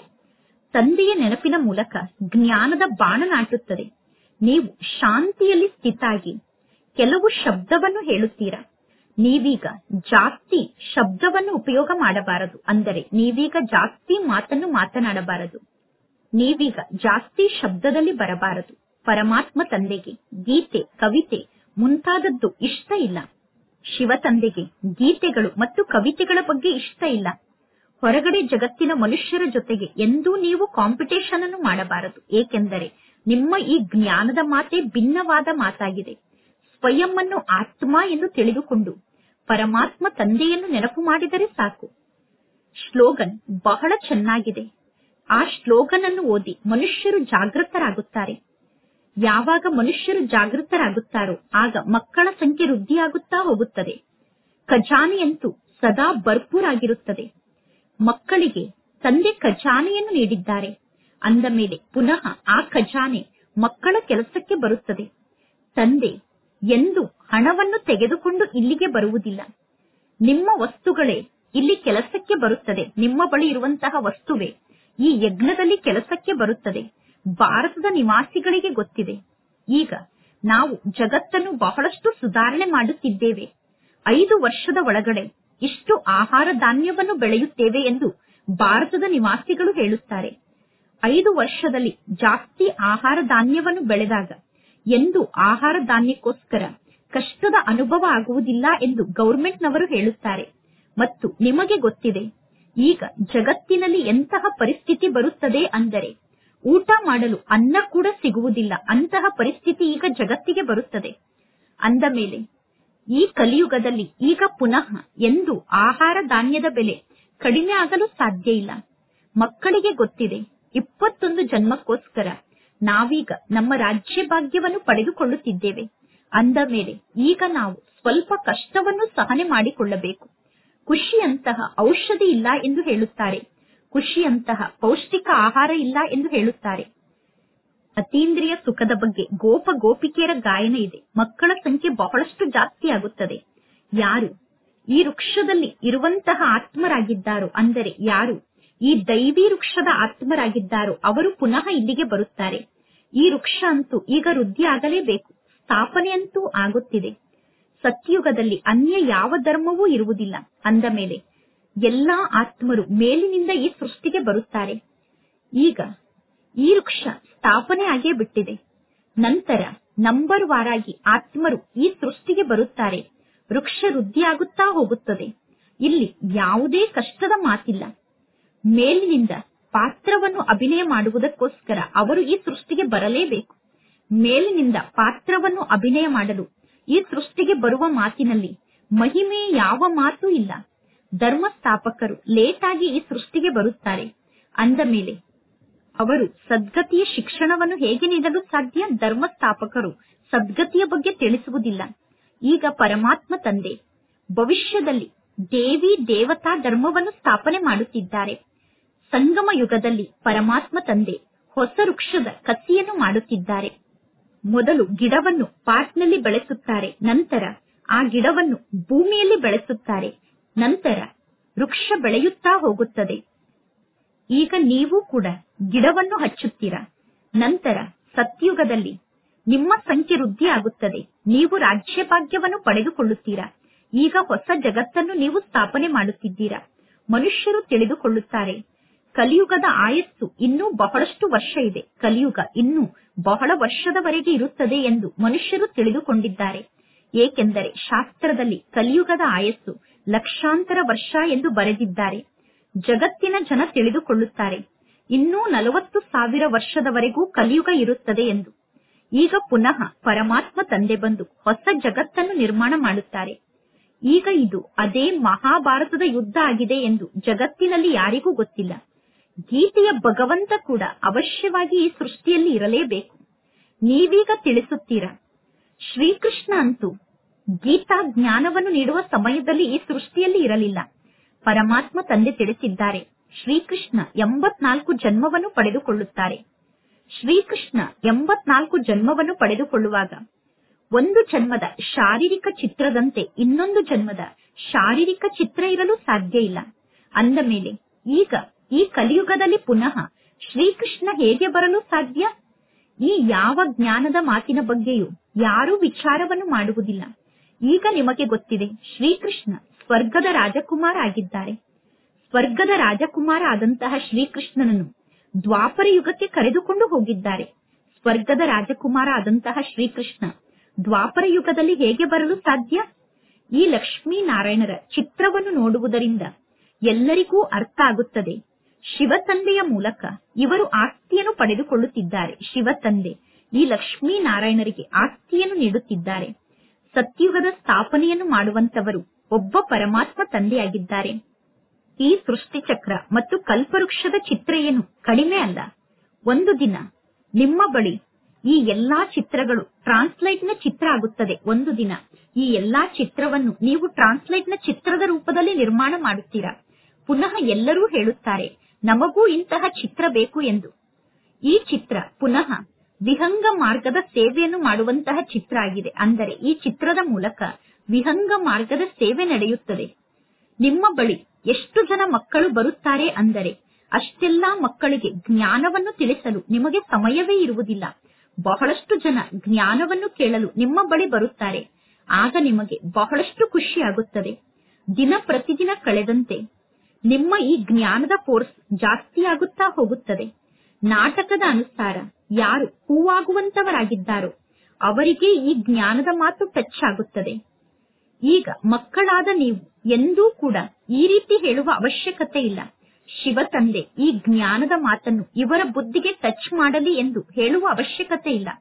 ತಂದೆಯ ನೆನಪಿನ ಮೂಲಕ ಜ್ಞಾನದ ಬಾಣ ನಾಟುತ್ತದೆ ನೀವು ಶಾಂತಿಯಲ್ಲಿ ಸ್ಥಿತಾಗಿ ಕೆಲವು ಶಬ್ದವನ್ನು ಹೇಳುತ್ತೀರಾ ನೀವೀಗ ಜಾಸ್ತಿ ಶಬ್ದವನ್ನು ಉಪಯೋಗ ಮಾಡಬಾರದು ಅಂದರೆ ನೀವೀಗ ಜಾಸ್ತಿ ಮಾತನ್ನು ಮಾತನಾಡಬಾರದು ನೀವೀಗ ಜಾಸ್ತಿ ಶಬ್ದದಲ್ಲಿ ಬರಬಾರದು ಪರಮಾತ್ಮ ತಂದೆಗೆ ಗೀತೆ ಕವಿತೆ ಮುಂತಾದದ್ದು ಇಷ್ಟ ಇಲ್ಲ ಶಿವ ತಂದೆಗೆ ಗೀತೆಗಳು ಮತ್ತು ಕವಿತೆಗಳ ಬಗ್ಗೆ ಇಷ್ಟ ಇಲ್ಲ ಹೊರಗಡೆ ಜಗತ್ತಿನ ಮನುಷ್ಯರ ಜೊತೆಗೆ ಎಂದೂ ನೀವು ಕಾಂಪಿಟೇಷನ್ ಅನ್ನು ಮಾಡಬಾರದು ಏಕೆಂದರೆ ನಿಮ್ಮ ಈ ಜ್ಞಾನದ ಮಾತೆ ಭಿನ್ನವಾದ ಮಾತಾಗಿದೆ ಸ್ವಯಂ ಅನ್ನು ಆತ್ಮ ಎಂದು ತಿಳಿದುಕೊಂಡು ಪರಮಾತ್ಮ ತಂದೆಯನ್ನು ನೆನಪು ಮಾಡಿದರೆ ಸಾಕು ಶ್ಲೋಗನ್ ಬಹಳ ಚೆನ್ನಾಗಿದೆ ಆ ಶ್ಲೋಗನ್ ಅನ್ನು ಓದಿ ಮನುಷ್ಯರು ಜಾಗೃತರಾಗುತ್ತಾರೆ ಯಾವಾಗ ಮನುಷ್ಯರು ಜಾಗೃತರಾಗುತ್ತಾರೋ ಆಗ ಮಕ್ಕಳ ಸಂಖ್ಯೆ ವೃದ್ಧಿಯಾಗುತ್ತಾ ಹೋಗುತ್ತದೆ ಖಜಾನೆಯಂತೂ ಸದಾ ಭರ್ಪೂರಾಗಿರುತ್ತದೆ ಮಕ್ಕಳಿಗೆ ತಂದೆ ಖಜಾನೆಯನ್ನು ನೀಡಿದ್ದಾರೆ ಅಂದ ಮೇಲೆ ಪುನಃ ಆ ಖಜಾನೆ ಮಕ್ಕಳ ಕೆಲಸಕ್ಕೆ ಬರುತ್ತದೆ ತಂದೆ ಎಂದು ಹಣವನ್ನು ತೆಗೆದುಕೊಂಡು ಇಲ್ಲಿಗೆ ಬರುವುದಿಲ್ಲ ನಿಮ್ಮ ವಸ್ತುಗಳೇ ಇಲ್ಲಿ ಕೆಲಸಕ್ಕೆ ಬರುತ್ತದೆ ನಿಮ್ಮ ಬಳಿ ಇರುವಂತಹ ವಸ್ತುವೇ ಈ ಯಜ್ಞದಲ್ಲಿ ಕೆಲಸಕ್ಕೆ ಬರುತ್ತದೆ ಭಾರತದ ನಿವಾಸಿಗಳಿಗೆ ಗೊತ್ತಿದೆ ಈಗ ನಾವು ಜಗತ್ತನ್ನು ಬಹಳಷ್ಟು ಸುಧಾರಣೆ ಮಾಡುತ್ತಿದ್ದೇವೆ ಐದು ವರ್ಷದ ಒಳಗಡೆ ಇಷ್ಟು ಆಹಾರ ಧಾನ್ಯವನ್ನು ಬೆಳೆಯುತ್ತೇವೆ ಎಂದು ಭಾರತದ ನಿವಾಸಿಗಳು ಹೇಳುತ್ತಾರೆ ಐದು ವರ್ಷದಲ್ಲಿ ಜಾಸ್ತಿ ಆಹಾರ ಧಾನ್ಯವನ್ನು ಬೆಳೆದಾಗ ಎಂದು ಆಹಾರ ಧಾನ್ಯಕ್ಕೋಸ್ಕರ ಕಷ್ಟದ ಅನುಭವ ಆಗುವುದಿಲ್ಲ ಎಂದು ಗೌರ್ಮೆಂಟ್ನವರು ಹೇಳುತ್ತಾರೆ ಮತ್ತು ನಿಮಗೆ ಗೊತ್ತಿದೆ ಈಗ ಜಗತ್ತಿನಲ್ಲಿ ಎಂತಹ ಪರಿಸ್ಥಿತಿ ಬರುತ್ತದೆ ಅಂದರೆ ಊಟ ಮಾಡಲು ಅನ್ನ ಕೂಡ ಸಿಗುವುದಿಲ್ಲ ಅಂತಹ ಪರಿಸ್ಥಿತಿ ಈಗ ಜಗತ್ತಿಗೆ ಬರುತ್ತದೆ ಅಂದ ಮೇಲೆ ಈ ಕಲಿಯುಗದಲ್ಲಿ ಈಗ ಪುನಃ ಎಂದು ಆಹಾರ ಧಾನ್ಯದ ಬೆಲೆ ಕಡಿಮೆ ಆಗಲು ಸಾಧ್ಯ ಇಲ್ಲ ಮಕ್ಕಳಿಗೆ ಗೊತ್ತಿದೆ ಇಪ್ಪತ್ತೊಂದು ಜನ್ಮಕ್ಕೋಸ್ಕರ ನಾವೀಗ ನಮ್ಮ ರಾಜ್ಯ ಭಾಗ್ಯವನ್ನು ಪಡೆದುಕೊಳ್ಳುತ್ತಿದ್ದೇವೆ ಅಂದ ಮೇಲೆ ಈಗ ನಾವು ಸ್ವಲ್ಪ ಕಷ್ಟವನ್ನು ಸಹನೆ ಮಾಡಿಕೊಳ್ಳಬೇಕು ಖುಷಿಯಂತಹ ಔಷಧಿ ಇಲ್ಲ ಎಂದು ಹೇಳುತ್ತಾರೆ ಖುಷಿಯಂತಹ ಪೌಷ್ಟಿಕ ಆಹಾರ ಇಲ್ಲ ಎಂದು ಹೇಳುತ್ತಾರೆ ಅತೀಂದ್ರಿಯ ಸುಖದ ಬಗ್ಗೆ ಗೋಪ ಗೋಪಿಕೆಯರ ಗಾಯನ ಇದೆ ಮಕ್ಕಳ ಸಂಖ್ಯೆ ಬಹಳಷ್ಟು ಜಾಸ್ತಿ ಆಗುತ್ತದೆ ಯಾರು ಈ ವೃಕ್ಷದಲ್ಲಿ ಇರುವಂತಹ ಆತ್ಮರಾಗಿದ್ದಾರೋ ಅಂದರೆ ಯಾರು ಈ ದೈವಿ ವೃಕ್ಷದ ಆತ್ಮರಾಗಿದ್ದಾರೋ ಅವರು ಪುನಃ ಇಲ್ಲಿಗೆ ಬರುತ್ತಾರೆ ಈ ವೃಕ್ಷ ಅಂತೂ ಈಗ ವೃದ್ಧಿ ಆಗಲೇಬೇಕು ಸ್ಥಾಪನೆ ಅಂತೂ ಆಗುತ್ತಿದೆ ಸತ್ಯುಗದಲ್ಲಿ ಅನ್ಯ ಯಾವ ಧರ್ಮವೂ ಇರುವುದಿಲ್ಲ ಅಂದ ಮೇಲೆ ಎಲ್ಲಾ ಆತ್ಮರು ಮೇಲಿನಿಂದ ಈ ಸೃಷ್ಟಿಗೆ ಬರುತ್ತಾರೆ ಈಗ ಈ ವೃಕ್ಷ ಸ್ಥಾಪನೆ ಆಗೇ ಬಿಟ್ಟಿದೆ ನಂತರ ನಂಬರ್ ವಾರಾಗಿ ಆತ್ಮರು ಈ ಸೃಷ್ಟಿಗೆ ಬರುತ್ತಾರೆ ವೃಕ್ಷ ವೃದ್ಧಿಯಾಗುತ್ತಾ ಹೋಗುತ್ತದೆ ಇಲ್ಲಿ ಯಾವುದೇ ಕಷ್ಟದ ಮಾತಿಲ್ಲ ಮೇಲಿನಿಂದ ಪಾತ್ರವನ್ನು ಅಭಿನಯ ಮಾಡುವುದಕ್ಕೋಸ್ಕರ ಅವರು ಈ ಸೃಷ್ಟಿಗೆ ಬರಲೇಬೇಕು ಮೇಲಿನಿಂದ ಪಾತ್ರವನ್ನು ಅಭಿನಯ ಮಾಡಲು ಈ ಸೃಷ್ಟಿಗೆ ಬರುವ ಮಾತಿನಲ್ಲಿ ಮಹಿಮೆ ಯಾವ ಮಾತು ಇಲ್ಲ ಧರ್ಮ ಸ್ಥಾಪಕರು ಲೇಟ್ ಆಗಿ ಈ ಸೃಷ್ಟಿಗೆ ಬರುತ್ತಾರೆ ಅಂದ ಮೇಲೆ ಅವರು ಸದ್ಗತಿಯ ಶಿಕ್ಷಣವನ್ನು ಹೇಗೆ ನೀಡಲು ಸಾಧ್ಯ ಧರ್ಮ ಸ್ಥಾಪಕರು ಸದ್ಗತಿಯ ಬಗ್ಗೆ ತಿಳಿಸುವುದಿಲ್ಲ ಈಗ ಪರಮಾತ್ಮ ತಂದೆ ಭವಿಷ್ಯದಲ್ಲಿ ದೇವಿ ದೇವತಾ ಧರ್ಮವನ್ನು ಸ್ಥಾಪನೆ ಮಾಡುತ್ತಿದ್ದಾರೆ ಸಂಗಮ ಯುಗದಲ್ಲಿ ಪರಮಾತ್ಮ ತಂದೆ ಹೊಸ ವೃಕ್ಷದ ಕಸಿಯನ್ನು ಮಾಡುತ್ತಿದ್ದಾರೆ ಮೊದಲು ಗಿಡವನ್ನು ಪಾಟ್ನಲ್ಲಿ ಬೆಳೆಸುತ್ತಾರೆ ನಂತರ ಆ ಗಿಡವನ್ನು ಭೂಮಿಯಲ್ಲಿ ಬೆಳೆಸುತ್ತಾರೆ ನಂತರ ವೃಕ್ಷ ಬೆಳೆಯುತ್ತಾ ಹೋಗುತ್ತದೆ ಈಗ ನೀವು ಕೂಡ ಗಿಡವನ್ನು ಹಚ್ಚುತ್ತೀರಾ ನಂತರ ಸತ್ಯುಗದಲ್ಲಿ ನಿಮ್ಮ ಸಂಖ್ಯೆ ವೃದ್ಧಿ ಆಗುತ್ತದೆ ನೀವು ರಾಜ್ಯಭಾಗ್ಯವನ್ನು ಪಡೆದುಕೊಳ್ಳುತ್ತೀರಾ ಈಗ ಹೊಸ ಜಗತ್ತನ್ನು ನೀವು ಸ್ಥಾಪನೆ ಮಾಡುತ್ತಿದ್ದೀರಾ ಮನುಷ್ಯರು ತಿಳಿದುಕೊಳ್ಳುತ್ತಾರೆ ಕಲಿಯುಗದ ಆಯಸ್ಸು ಇನ್ನೂ ಬಹಳಷ್ಟು ವರ್ಷ ಇದೆ ಕಲಿಯುಗ ಇನ್ನೂ ಬಹಳ ವರ್ಷದವರೆಗೆ ಇರುತ್ತದೆ ಎಂದು ಮನುಷ್ಯರು ತಿಳಿದುಕೊಂಡಿದ್ದಾರೆ ಏಕೆಂದರೆ ಶಾಸ್ತ್ರದಲ್ಲಿ ಕಲಿಯುಗದ ಆಯಸ್ಸು ಲಕ್ಷಾಂತರ ವರ್ಷ ಎಂದು ಬರೆದಿದ್ದಾರೆ ಜಗತ್ತಿನ ಜನ ತಿಳಿದುಕೊಳ್ಳುತ್ತಾರೆ ಇನ್ನೂ ನಲವತ್ತು ಸಾವಿರ ವರ್ಷದವರೆಗೂ ಕಲಿಯುಗ ಇರುತ್ತದೆ ಎಂದು ಈಗ ಪುನಃ ಪರಮಾತ್ಮ ತಂದೆ ಬಂದು ಹೊಸ ಜಗತ್ತನ್ನು ನಿರ್ಮಾಣ ಮಾಡುತ್ತಾರೆ ಈಗ ಇದು ಅದೇ ಮಹಾಭಾರತದ ಯುದ್ಧ ಆಗಿದೆ ಎಂದು ಜಗತ್ತಿನಲ್ಲಿ ಯಾರಿಗೂ ಗೊತ್ತಿಲ್ಲ ಗೀತೆಯ ಭಗವಂತ ಕೂಡ ಅವಶ್ಯವಾಗಿ ಈ ಸೃಷ್ಟಿಯಲ್ಲಿ ಇರಲೇಬೇಕು ನೀವೀಗ ತಿಳಿಸುತ್ತೀರಾ ಶ್ರೀಕೃಷ್ಣ ಅಂತೂ ಗೀತಾ ಜ್ಞಾನವನ್ನು ನೀಡುವ ಸಮಯದಲ್ಲಿ ಈ ಸೃಷ್ಟಿಯಲ್ಲಿ ಇರಲಿಲ್ಲ ಪರಮಾತ್ಮ ತಂದೆ ತಿಳಿಸಿದ್ದಾರೆ ಶ್ರೀಕೃಷ್ಣ ಎಂಬತ್ನಾಲ್ಕು ಜನ್ಮವನ್ನು ಪಡೆದುಕೊಳ್ಳುತ್ತಾರೆ ಶ್ರೀಕೃಷ್ಣ ಎಂಬತ್ನಾಲ್ಕು ಜನ್ಮವನ್ನು ಪಡೆದುಕೊಳ್ಳುವಾಗ ಒಂದು ಜನ್ಮದ ಶಾರೀರಿಕ ಚಿತ್ರದಂತೆ ಇನ್ನೊಂದು ಜನ್ಮದ ಶಾರೀರಿಕ ಚಿತ್ರ ಇರಲು ಸಾಧ್ಯ ಇಲ್ಲ ಅಂದ ಮೇಲೆ ಈಗ ಈ ಕಲಿಯುಗದಲ್ಲಿ ಪುನಃ ಶ್ರೀಕೃಷ್ಣ ಹೇಗೆ ಬರಲು ಸಾಧ್ಯ ಈ ಯಾವ ಜ್ಞಾನದ ಮಾತಿನ ಬಗ್ಗೆಯೂ ಯಾರೂ ವಿಚಾರವನ್ನು ಮಾಡುವುದಿಲ್ಲ ಈಗ ನಿಮಗೆ ಗೊತ್ತಿದೆ ಶ್ರೀಕೃಷ್ಣ ಸ್ವರ್ಗದ ರಾಜಕುಮಾರ ಆಗಿದ್ದಾರೆ ಸ್ವರ್ಗದ ರಾಜಕುಮಾರ ಆದಂತಹ ಶ್ರೀಕೃಷ್ಣನನ್ನು ದ್ವಾಪರ ಯುಗಕ್ಕೆ ಕರೆದುಕೊಂಡು ಹೋಗಿದ್ದಾರೆ ಸ್ವರ್ಗದ ರಾಜಕುಮಾರ ಆದಂತಹ ಶ್ರೀಕೃಷ್ಣ ದ್ವಾಪರ ಯುಗದಲ್ಲಿ ಹೇಗೆ ಬರಲು ಸಾಧ್ಯ ಈ ಲಕ್ಷ್ಮೀನಾರಾಯಣರ ಚಿತ್ರವನ್ನು ನೋಡುವುದರಿಂದ ಎಲ್ಲರಿಗೂ ಅರ್ಥ ಆಗುತ್ತದೆ ಶಿವ ತಂದೆಯ ಮೂಲಕ ಇವರು ಆಸ್ತಿಯನ್ನು ಪಡೆದುಕೊಳ್ಳುತ್ತಿದ್ದಾರೆ ಶಿವ ತಂದೆ ಈ ಲಕ್ಷ್ಮೀನಾರಾಯಣರಿಗೆ ಆಸ್ತಿಯನ್ನು ನೀಡುತ್ತಿದ್ದಾರೆ ಸತ್ಯುಗದ ಸ್ಥಾಪನೆಯನ್ನು ಮಾಡುವಂತವರು ಒಬ್ಬ ಪರಮಾತ್ಮ ತಂದೆಯಾಗಿದ್ದಾರೆ ಈ ಸೃಷ್ಟಿ ಚಕ್ರ ಮತ್ತು ಕಲ್ಪವೃಕ್ಷದ ಚಿತ್ರ ಏನು ಕಡಿಮೆ ಅಲ್ಲ ಒಂದು ದಿನ ನಿಮ್ಮ ಬಳಿ ಈ ಎಲ್ಲಾ ಚಿತ್ರಗಳು ಟ್ರಾನ್ಸ್ಲೈಟ್ ನ ಚಿತ್ರ ಆಗುತ್ತದೆ ಒಂದು ದಿನ ಈ ಎಲ್ಲಾ ಚಿತ್ರವನ್ನು ನೀವು ಟ್ರಾನ್ಸ್ಲೈಟ್ ನ ಚಿತ್ರದ ರೂಪದಲ್ಲಿ ನಿರ್ಮಾಣ ಮಾಡುತ್ತೀರಾ ಪುನಃ ಎಲ್ಲರೂ ಹೇಳುತ್ತಾರೆ ನಮಗೂ ಇಂತಹ ಚಿತ್ರ ಬೇಕು ಎಂದು ಈ ಚಿತ್ರ ಪುನಃ ವಿಹಂಗ ಮಾರ್ಗದ ಸೇವೆಯನ್ನು ಮಾಡುವಂತಹ ಚಿತ್ರ ಆಗಿದೆ ಅಂದರೆ ಈ ಚಿತ್ರದ ಮೂಲಕ ವಿಹಂಗ ಮಾರ್ಗದ ಸೇವೆ ನಡೆಯುತ್ತದೆ ನಿಮ್ಮ ಬಳಿ ಎಷ್ಟು ಜನ ಮಕ್ಕಳು ಬರುತ್ತಾರೆ ಅಂದರೆ ಅಷ್ಟೆಲ್ಲಾ ಮಕ್ಕಳಿಗೆ ಜ್ಞಾನವನ್ನು ತಿಳಿಸಲು ನಿಮಗೆ ಸಮಯವೇ ಇರುವುದಿಲ್ಲ ಬಹಳಷ್ಟು ಜನ ಜ್ಞಾನವನ್ನು ಕೇಳಲು ನಿಮ್ಮ ಬಳಿ ಬರುತ್ತಾರೆ ಆಗ ನಿಮಗೆ ಬಹಳಷ್ಟು ಖುಷಿಯಾಗುತ್ತದೆ ದಿನ ಪ್ರತಿದಿನ ಕಳೆದಂತೆ ನಿಮ್ಮ ಈ ಜ್ಞಾನದ ಫೋರ್ಸ್ ಜಾಸ್ತಿಯಾಗುತ್ತಾ ಹೋಗುತ್ತದೆ ನಾಟಕದ ಅನುಸಾರ ಯಾರು ಹೂವಾಗುವಂತವರಾಗಿದ್ದಾರೋ ಅವರಿಗೆ ಈ ಜ್ಞಾನದ ಮಾತು ಟಚ್ ಆಗುತ್ತದೆ ಈಗ ಮಕ್ಕಳಾದ ನೀವು ಎಂದೂ ಕೂಡ ಈ ರೀತಿ ಹೇಳುವ ಅವಶ್ಯಕತೆ ಇಲ್ಲ ಶಿವ ತಂದೆ ಈ ಜ್ಞಾನದ ಮಾತನ್ನು ಇವರ ಬುದ್ಧಿಗೆ ಟಚ್ ಮಾಡಲಿ ಎಂದು ಹೇಳುವ ಅವಶ್ಯಕತೆ ಇಲ್ಲ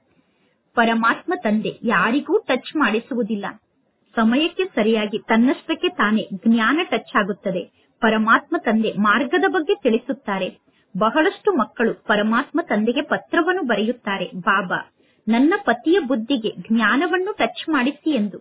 ಪರಮಾತ್ಮ ತಂದೆ ಯಾರಿಗೂ ಟಚ್ ಮಾಡಿಸುವುದಿಲ್ಲ ಸಮಯಕ್ಕೆ ಸರಿಯಾಗಿ ತನ್ನಷ್ಟಕ್ಕೆ ತಾನೇ ಜ್ಞಾನ ಟಚ್ ಆಗುತ್ತದೆ ಪರಮಾತ್ಮ ತಂದೆ ಮಾರ್ಗದ ಬಗ್ಗೆ ತಿಳಿಸುತ್ತಾರೆ ಬಹಳಷ್ಟು ಮಕ್ಕಳು ಪರಮಾತ್ಮ ತಂದೆಗೆ ಪತ್ರವನ್ನು ಬರೆಯುತ್ತಾರೆ ಬಾಬಾ ನನ್ನ ಪತಿಯ ಬುದ್ಧಿಗೆ ಜ್ಞಾನವನ್ನು ಟಚ್ ಮಾಡಿಸಿ ಎಂದು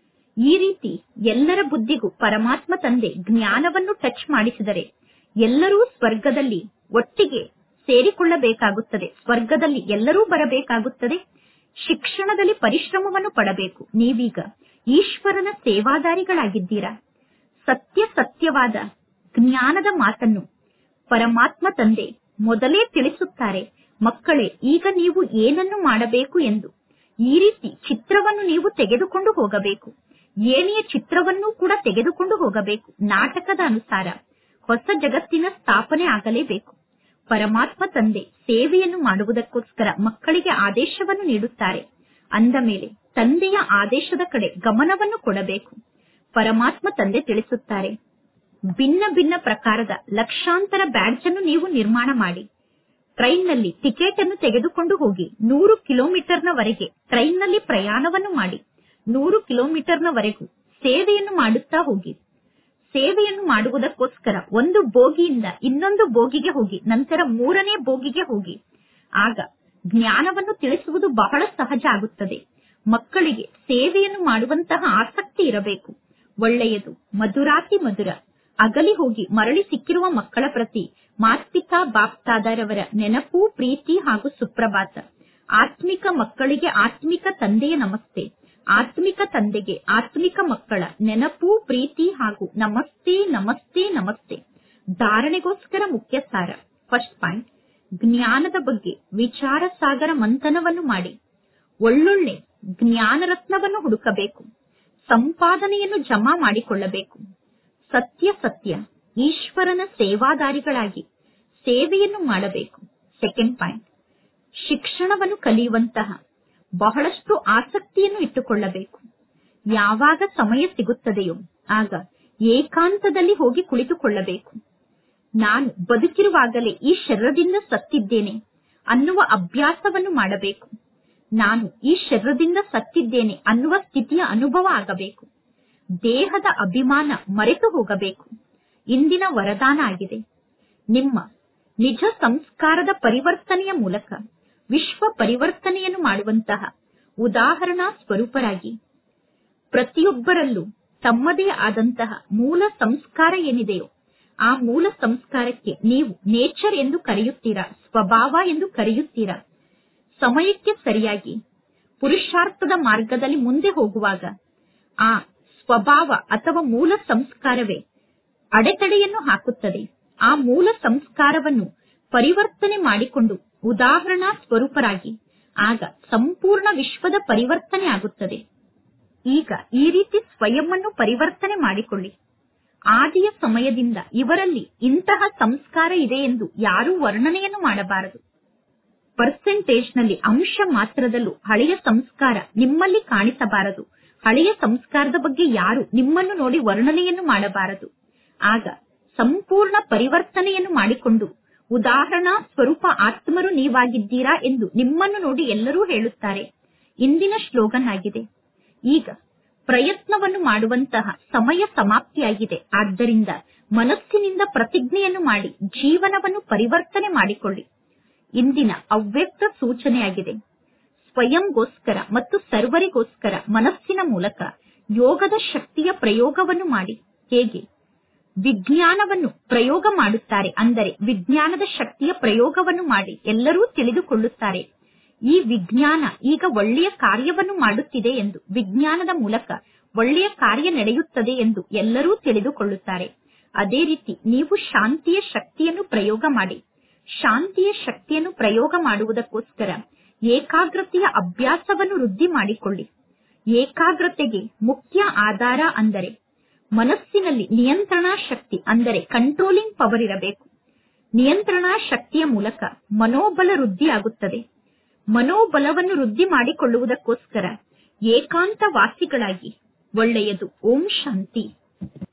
ಈ ರೀತಿ ಎಲ್ಲರ ಬುದ್ಧಿಗೂ ಪರಮಾತ್ಮ ತಂದೆ ಜ್ಞಾನವನ್ನು ಟಚ್ ಮಾಡಿಸಿದರೆ ಎಲ್ಲರೂ ಸ್ವರ್ಗದಲ್ಲಿ ಒಟ್ಟಿಗೆ ಸೇರಿಕೊಳ್ಳಬೇಕಾಗುತ್ತದೆ ಸ್ವರ್ಗದಲ್ಲಿ ಎಲ್ಲರೂ ಬರಬೇಕಾಗುತ್ತದೆ ಶಿಕ್ಷಣದಲ್ಲಿ ಪರಿಶ್ರಮವನ್ನು ಪಡಬೇಕು ನೀವೀಗ ಈಶ್ವರನ ಸೇವಾದಾರಿಗಳಾಗಿದ್ದೀರಾ ಸತ್ಯ ಸತ್ಯವಾದ ಜ್ಞಾನದ ಮಾತನ್ನು ಪರಮಾತ್ಮ ತಂದೆ ಮೊದಲೇ ತಿಳಿಸುತ್ತಾರೆ ಮಕ್ಕಳೇ ಈಗ ನೀವು ಏನನ್ನು ಮಾಡಬೇಕು ಎಂದು ಈ ರೀತಿ ಚಿತ್ರವನ್ನು ನೀವು ತೆಗೆದುಕೊಂಡು ಹೋಗಬೇಕು ಏಣಿಯ ಚಿತ್ರವನ್ನೂ ಕೂಡ ತೆಗೆದುಕೊಂಡು ಹೋಗಬೇಕು ನಾಟಕದ ಅನುಸಾರ ಹೊಸ ಜಗತ್ತಿನ ಸ್ಥಾಪನೆ ಆಗಲೇಬೇಕು ಪರಮಾತ್ಮ ತಂದೆ ಸೇವೆಯನ್ನು ಮಾಡುವುದಕ್ಕೋಸ್ಕರ ಮಕ್ಕಳಿಗೆ ಆದೇಶವನ್ನು ನೀಡುತ್ತಾರೆ ಅಂದ ಮೇಲೆ ತಂದೆಯ ಆದೇಶದ ಕಡೆ ಗಮನವನ್ನು ಕೊಡಬೇಕು ಪರಮಾತ್ಮ ತಂದೆ ತಿಳಿಸುತ್ತಾರೆ ಭಿನ್ನ ಭಿನ್ನ ಪ್ರಕಾರದ ಲಕ್ಷಾಂತರ ಬ್ಯಾಡ್ಜ್ ಅನ್ನು ನೀವು ನಿರ್ಮಾಣ ಮಾಡಿ ಟ್ರೈನ್ನಲ್ಲಿ ಟಿಕೆಟ್ ಅನ್ನು ತೆಗೆದುಕೊಂಡು ಹೋಗಿ ನೂರು ಕಿಲೋಮೀಟರ್ನವರೆಗೆ ಟ್ರೈನ್ನಲ್ಲಿ ಪ್ರಯಾಣವನ್ನು ಮಾಡಿ ನೂರು ಕಿಲೋಮೀಟರ್ನವರೆಗೂ ಸೇವೆಯನ್ನು ಮಾಡುತ್ತಾ ಹೋಗಿ ಸೇವೆಯನ್ನು ಮಾಡುವುದಕ್ಕೋಸ್ಕರ ಒಂದು ಬೋಗಿಯಿಂದ ಇನ್ನೊಂದು ಬೋಗಿಗೆ ಹೋಗಿ ನಂತರ ಮೂರನೇ ಬೋಗಿಗೆ ಹೋಗಿ ಆಗ ಜ್ಞಾನವನ್ನು ತಿಳಿಸುವುದು ಬಹಳ ಸಹಜ ಆಗುತ್ತದೆ ಮಕ್ಕಳಿಗೆ ಸೇವೆಯನ್ನು ಮಾಡುವಂತಹ ಆಸಕ್ತಿ ಇರಬೇಕು ಒಳ್ಳೆಯದು ಮಧುರಾತಿ ಮಧುರ ಅಗಲಿ ಹೋಗಿ ಮರಳಿ ಸಿಕ್ಕಿರುವ ಮಕ್ಕಳ ಪ್ರತಿ ಮಾತ್ಪಿತಾ ಬಾಪ್ತಾದರವರ ನೆನಪು ಪ್ರೀತಿ ಹಾಗೂ ಸುಪ್ರಭಾತ ಆತ್ಮಿಕ ಮಕ್ಕಳಿಗೆ ಆತ್ಮಿಕ ತಂದೆಯ ನಮಸ್ತೆ ಆತ್ಮಿಕ ತಂದೆಗೆ ಆತ್ಮಿಕ ಮಕ್ಕಳ ನೆನಪು ಪ್ರೀತಿ ಹಾಗೂ ನಮಸ್ತೆ ನಮಸ್ತೆ ನಮಸ್ತೆ ಧಾರಣೆಗೋಸ್ಕರ ಮುಖ್ಯ ಸಾರ ಫಸ್ಟ್ ಪಾಯಿಂಟ್ ಜ್ಞಾನದ ಬಗ್ಗೆ ವಿಚಾರ ಸಾಗರ ಮಂಥನವನ್ನು ಮಾಡಿ ಒಳ್ಳೊಳ್ಳೆ ಜ್ಞಾನ ರತ್ನವನ್ನು ಹುಡುಕಬೇಕು ಸಂಪಾದನೆಯನ್ನು ಜಮಾ ಮಾಡಿಕೊಳ್ಳಬೇಕು ಸತ್ಯ ಸತ್ಯ ಈಶ್ವರನ ಸೇವಾದಾರಿಗಳಾಗಿ ಸೇವೆಯನ್ನು ಮಾಡಬೇಕು ಸೆಕೆಂಡ್ ಪಾಯಿಂಟ್ ಶಿಕ್ಷಣವನ್ನು ಕಲಿಯುವಂತಹ ಬಹಳಷ್ಟು ಆಸಕ್ತಿಯನ್ನು ಇಟ್ಟುಕೊಳ್ಳಬೇಕು ಯಾವಾಗ ಸಮಯ ಸಿಗುತ್ತದೆಯೋ ಆಗ ಏಕಾಂತದಲ್ಲಿ ಹೋಗಿ ಕುಳಿತುಕೊಳ್ಳಬೇಕು ನಾನು ಬದುಕಿರುವಾಗಲೇ ಈ ಶರೀರದಿಂದ ಸತ್ತಿದ್ದೇನೆ ಅನ್ನುವ ಅಭ್ಯಾಸವನ್ನು ಮಾಡಬೇಕು ನಾನು ಈ ಶರೀರದಿಂದ ಸತ್ತಿದ್ದೇನೆ ಅನ್ನುವ ಸ್ಥಿತಿಯ ಅನುಭವ ಆಗಬೇಕು ದೇಹದ ಅಭಿಮಾನ ಮರೆತು ಹೋಗಬೇಕು ಇಂದಿನ ವರದಾನ ಆಗಿದೆ ನಿಮ್ಮ ನಿಜ ಸಂಸ್ಕಾರದ ಪರಿವರ್ತನೆಯ ಮೂಲಕ ವಿಶ್ವ ಪರಿವರ್ತನೆಯನ್ನು ಮಾಡುವಂತಹ ಉದಾಹರಣಾ ಸ್ವರೂಪರಾಗಿ ಪ್ರತಿಯೊಬ್ಬರಲ್ಲೂ ತಮ್ಮದೇ ಆದಂತಹ ಮೂಲ ಸಂಸ್ಕಾರ ಏನಿದೆಯೋ ಆ ಮೂಲ ಸಂಸ್ಕಾರಕ್ಕೆ ನೀವು ನೇಚರ್ ಎಂದು ಕರೆಯುತ್ತೀರಾ ಸ್ವಭಾವ ಎಂದು ಕರೆಯುತ್ತೀರಾ ಸಮಯಕ್ಕೆ ಸರಿಯಾಗಿ ಪುರುಷಾರ್ಥದ ಮಾರ್ಗದಲ್ಲಿ ಮುಂದೆ ಹೋಗುವಾಗ ಆ ಸ್ವಭಾವ ಅಥವಾ ಮೂಲ ಸಂಸ್ಕಾರವೇ ಅಡೆತಡೆಯನ್ನು ಹಾಕುತ್ತದೆ ಆ ಮೂಲ ಸಂಸ್ಕಾರವನ್ನು ಪರಿವರ್ತನೆ ಮಾಡಿಕೊಂಡು ಉದಾಹರಣಾ ಸ್ವರೂಪರಾಗಿ ಆಗ ಸಂಪೂರ್ಣ ವಿಶ್ವದ ಪರಿವರ್ತನೆ ಆಗುತ್ತದೆ ಈಗ ಈ ರೀತಿ ಸ್ವಯಂವನ್ನು ಪರಿವರ್ತನೆ ಮಾಡಿಕೊಳ್ಳಿ ಆದಿಯ ಸಮಯದಿಂದ ಇವರಲ್ಲಿ ಇಂತಹ ಸಂಸ್ಕಾರ ಇದೆ ಎಂದು ಯಾರೂ ವರ್ಣನೆಯನ್ನು ಮಾಡಬಾರದು ಪರ್ಸೆಂಟೇಜ್ನಲ್ಲಿ ಅಂಶ ಮಾತ್ರದಲ್ಲೂ ಹಳೆಯ ಸಂಸ್ಕಾರ ನಿಮ್ಮಲ್ಲಿ ಕಾಣಿಸಬಾರದು ಹಳೆಯ ಸಂಸ್ಕಾರದ ಬಗ್ಗೆ ಯಾರು ನಿಮ್ಮನ್ನು ನೋಡಿ ವರ್ಣನೆಯನ್ನು ಮಾಡಬಾರದು ಆಗ ಸಂಪೂರ್ಣ ಪರಿವರ್ತನೆಯನ್ನು ಮಾಡಿಕೊಂಡು ಉದಾಹರಣಾ ಸ್ವರೂಪ ಆತ್ಮರು ನೀವಾಗಿದ್ದೀರಾ ಎಂದು ನಿಮ್ಮನ್ನು ನೋಡಿ ಎಲ್ಲರೂ ಹೇಳುತ್ತಾರೆ ಇಂದಿನ ಶ್ಲೋಗನ್ ಆಗಿದೆ ಈಗ ಪ್ರಯತ್ನವನ್ನು ಮಾಡುವಂತಹ ಸಮಯ ಸಮಾಪ್ತಿಯಾಗಿದೆ ಆದ್ದರಿಂದ ಮನಸ್ಸಿನಿಂದ ಪ್ರತಿಜ್ಞೆಯನ್ನು ಮಾಡಿ ಜೀವನವನ್ನು ಪರಿವರ್ತನೆ ಮಾಡಿಕೊಳ್ಳಿ ಇಂದಿನ ಅವ್ಯಕ್ತ ಸೂಚನೆಯಾಗಿದೆ ಸ್ವಯಂಗೋಸ್ಕರ ಮತ್ತು ಸರ್ವರಿಗೋಸ್ಕರ ಮನಸ್ಸಿನ ಮೂಲಕ ಯೋಗದ ಶಕ್ತಿಯ ಪ್ರಯೋಗವನ್ನು ಮಾಡಿ ಹೇಗೆ ವಿಜ್ಞಾನವನ್ನು ಪ್ರಯೋಗ ಮಾಡುತ್ತಾರೆ ಅಂದರೆ ವಿಜ್ಞಾನದ ಶಕ್ತಿಯ ಪ್ರಯೋಗವನ್ನು ಮಾಡಿ ಎಲ್ಲರೂ ತಿಳಿದುಕೊಳ್ಳುತ್ತಾರೆ ಈ ವಿಜ್ಞಾನ ಈಗ ಒಳ್ಳೆಯ ಕಾರ್ಯವನ್ನು ಮಾಡುತ್ತಿದೆ ಎಂದು ವಿಜ್ಞಾನದ ಮೂಲಕ ಒಳ್ಳೆಯ ಕಾರ್ಯ ನಡೆಯುತ್ತದೆ ಎಂದು ಎಲ್ಲರೂ ತಿಳಿದುಕೊಳ್ಳುತ್ತಾರೆ ಅದೇ ರೀತಿ ನೀವು ಶಾಂತಿಯ ಶಕ್ತಿಯನ್ನು ಪ್ರಯೋಗ ಮಾಡಿ ಶಾಂತಿಯ ಶಕ್ತಿಯನ್ನು ಪ್ರಯೋಗ ಮಾಡುವುದಕ್ಕೋಸ್ಕರ ಏಕಾಗ್ರತೆಯ ಅಭ್ಯಾಸವನ್ನು ವೃದ್ಧಿ ಮಾಡಿಕೊಳ್ಳಿ ಏಕಾಗ್ರತೆಗೆ ಮುಖ್ಯ ಆಧಾರ ಅಂದರೆ ಮನಸ್ಸಿನಲ್ಲಿ ನಿಯಂತ್ರಣಾ ಶಕ್ತಿ ಅಂದರೆ ಕಂಟ್ರೋಲಿಂಗ್ ಪವರ್ ಇರಬೇಕು ನಿಯಂತ್ರಣಾ ಶಕ್ತಿಯ ಮೂಲಕ ಮನೋಬಲ ವೃದ್ಧಿಯಾಗುತ್ತದೆ ಮನೋಬಲವನ್ನು ವೃದ್ಧಿ ಮಾಡಿಕೊಳ್ಳುವುದಕ್ಕೋಸ್ಕರ ಏಕಾಂತ ವಾಸಿಗಳಾಗಿ ಒಳ್ಳೆಯದು ಓಂ ಶಾಂತಿ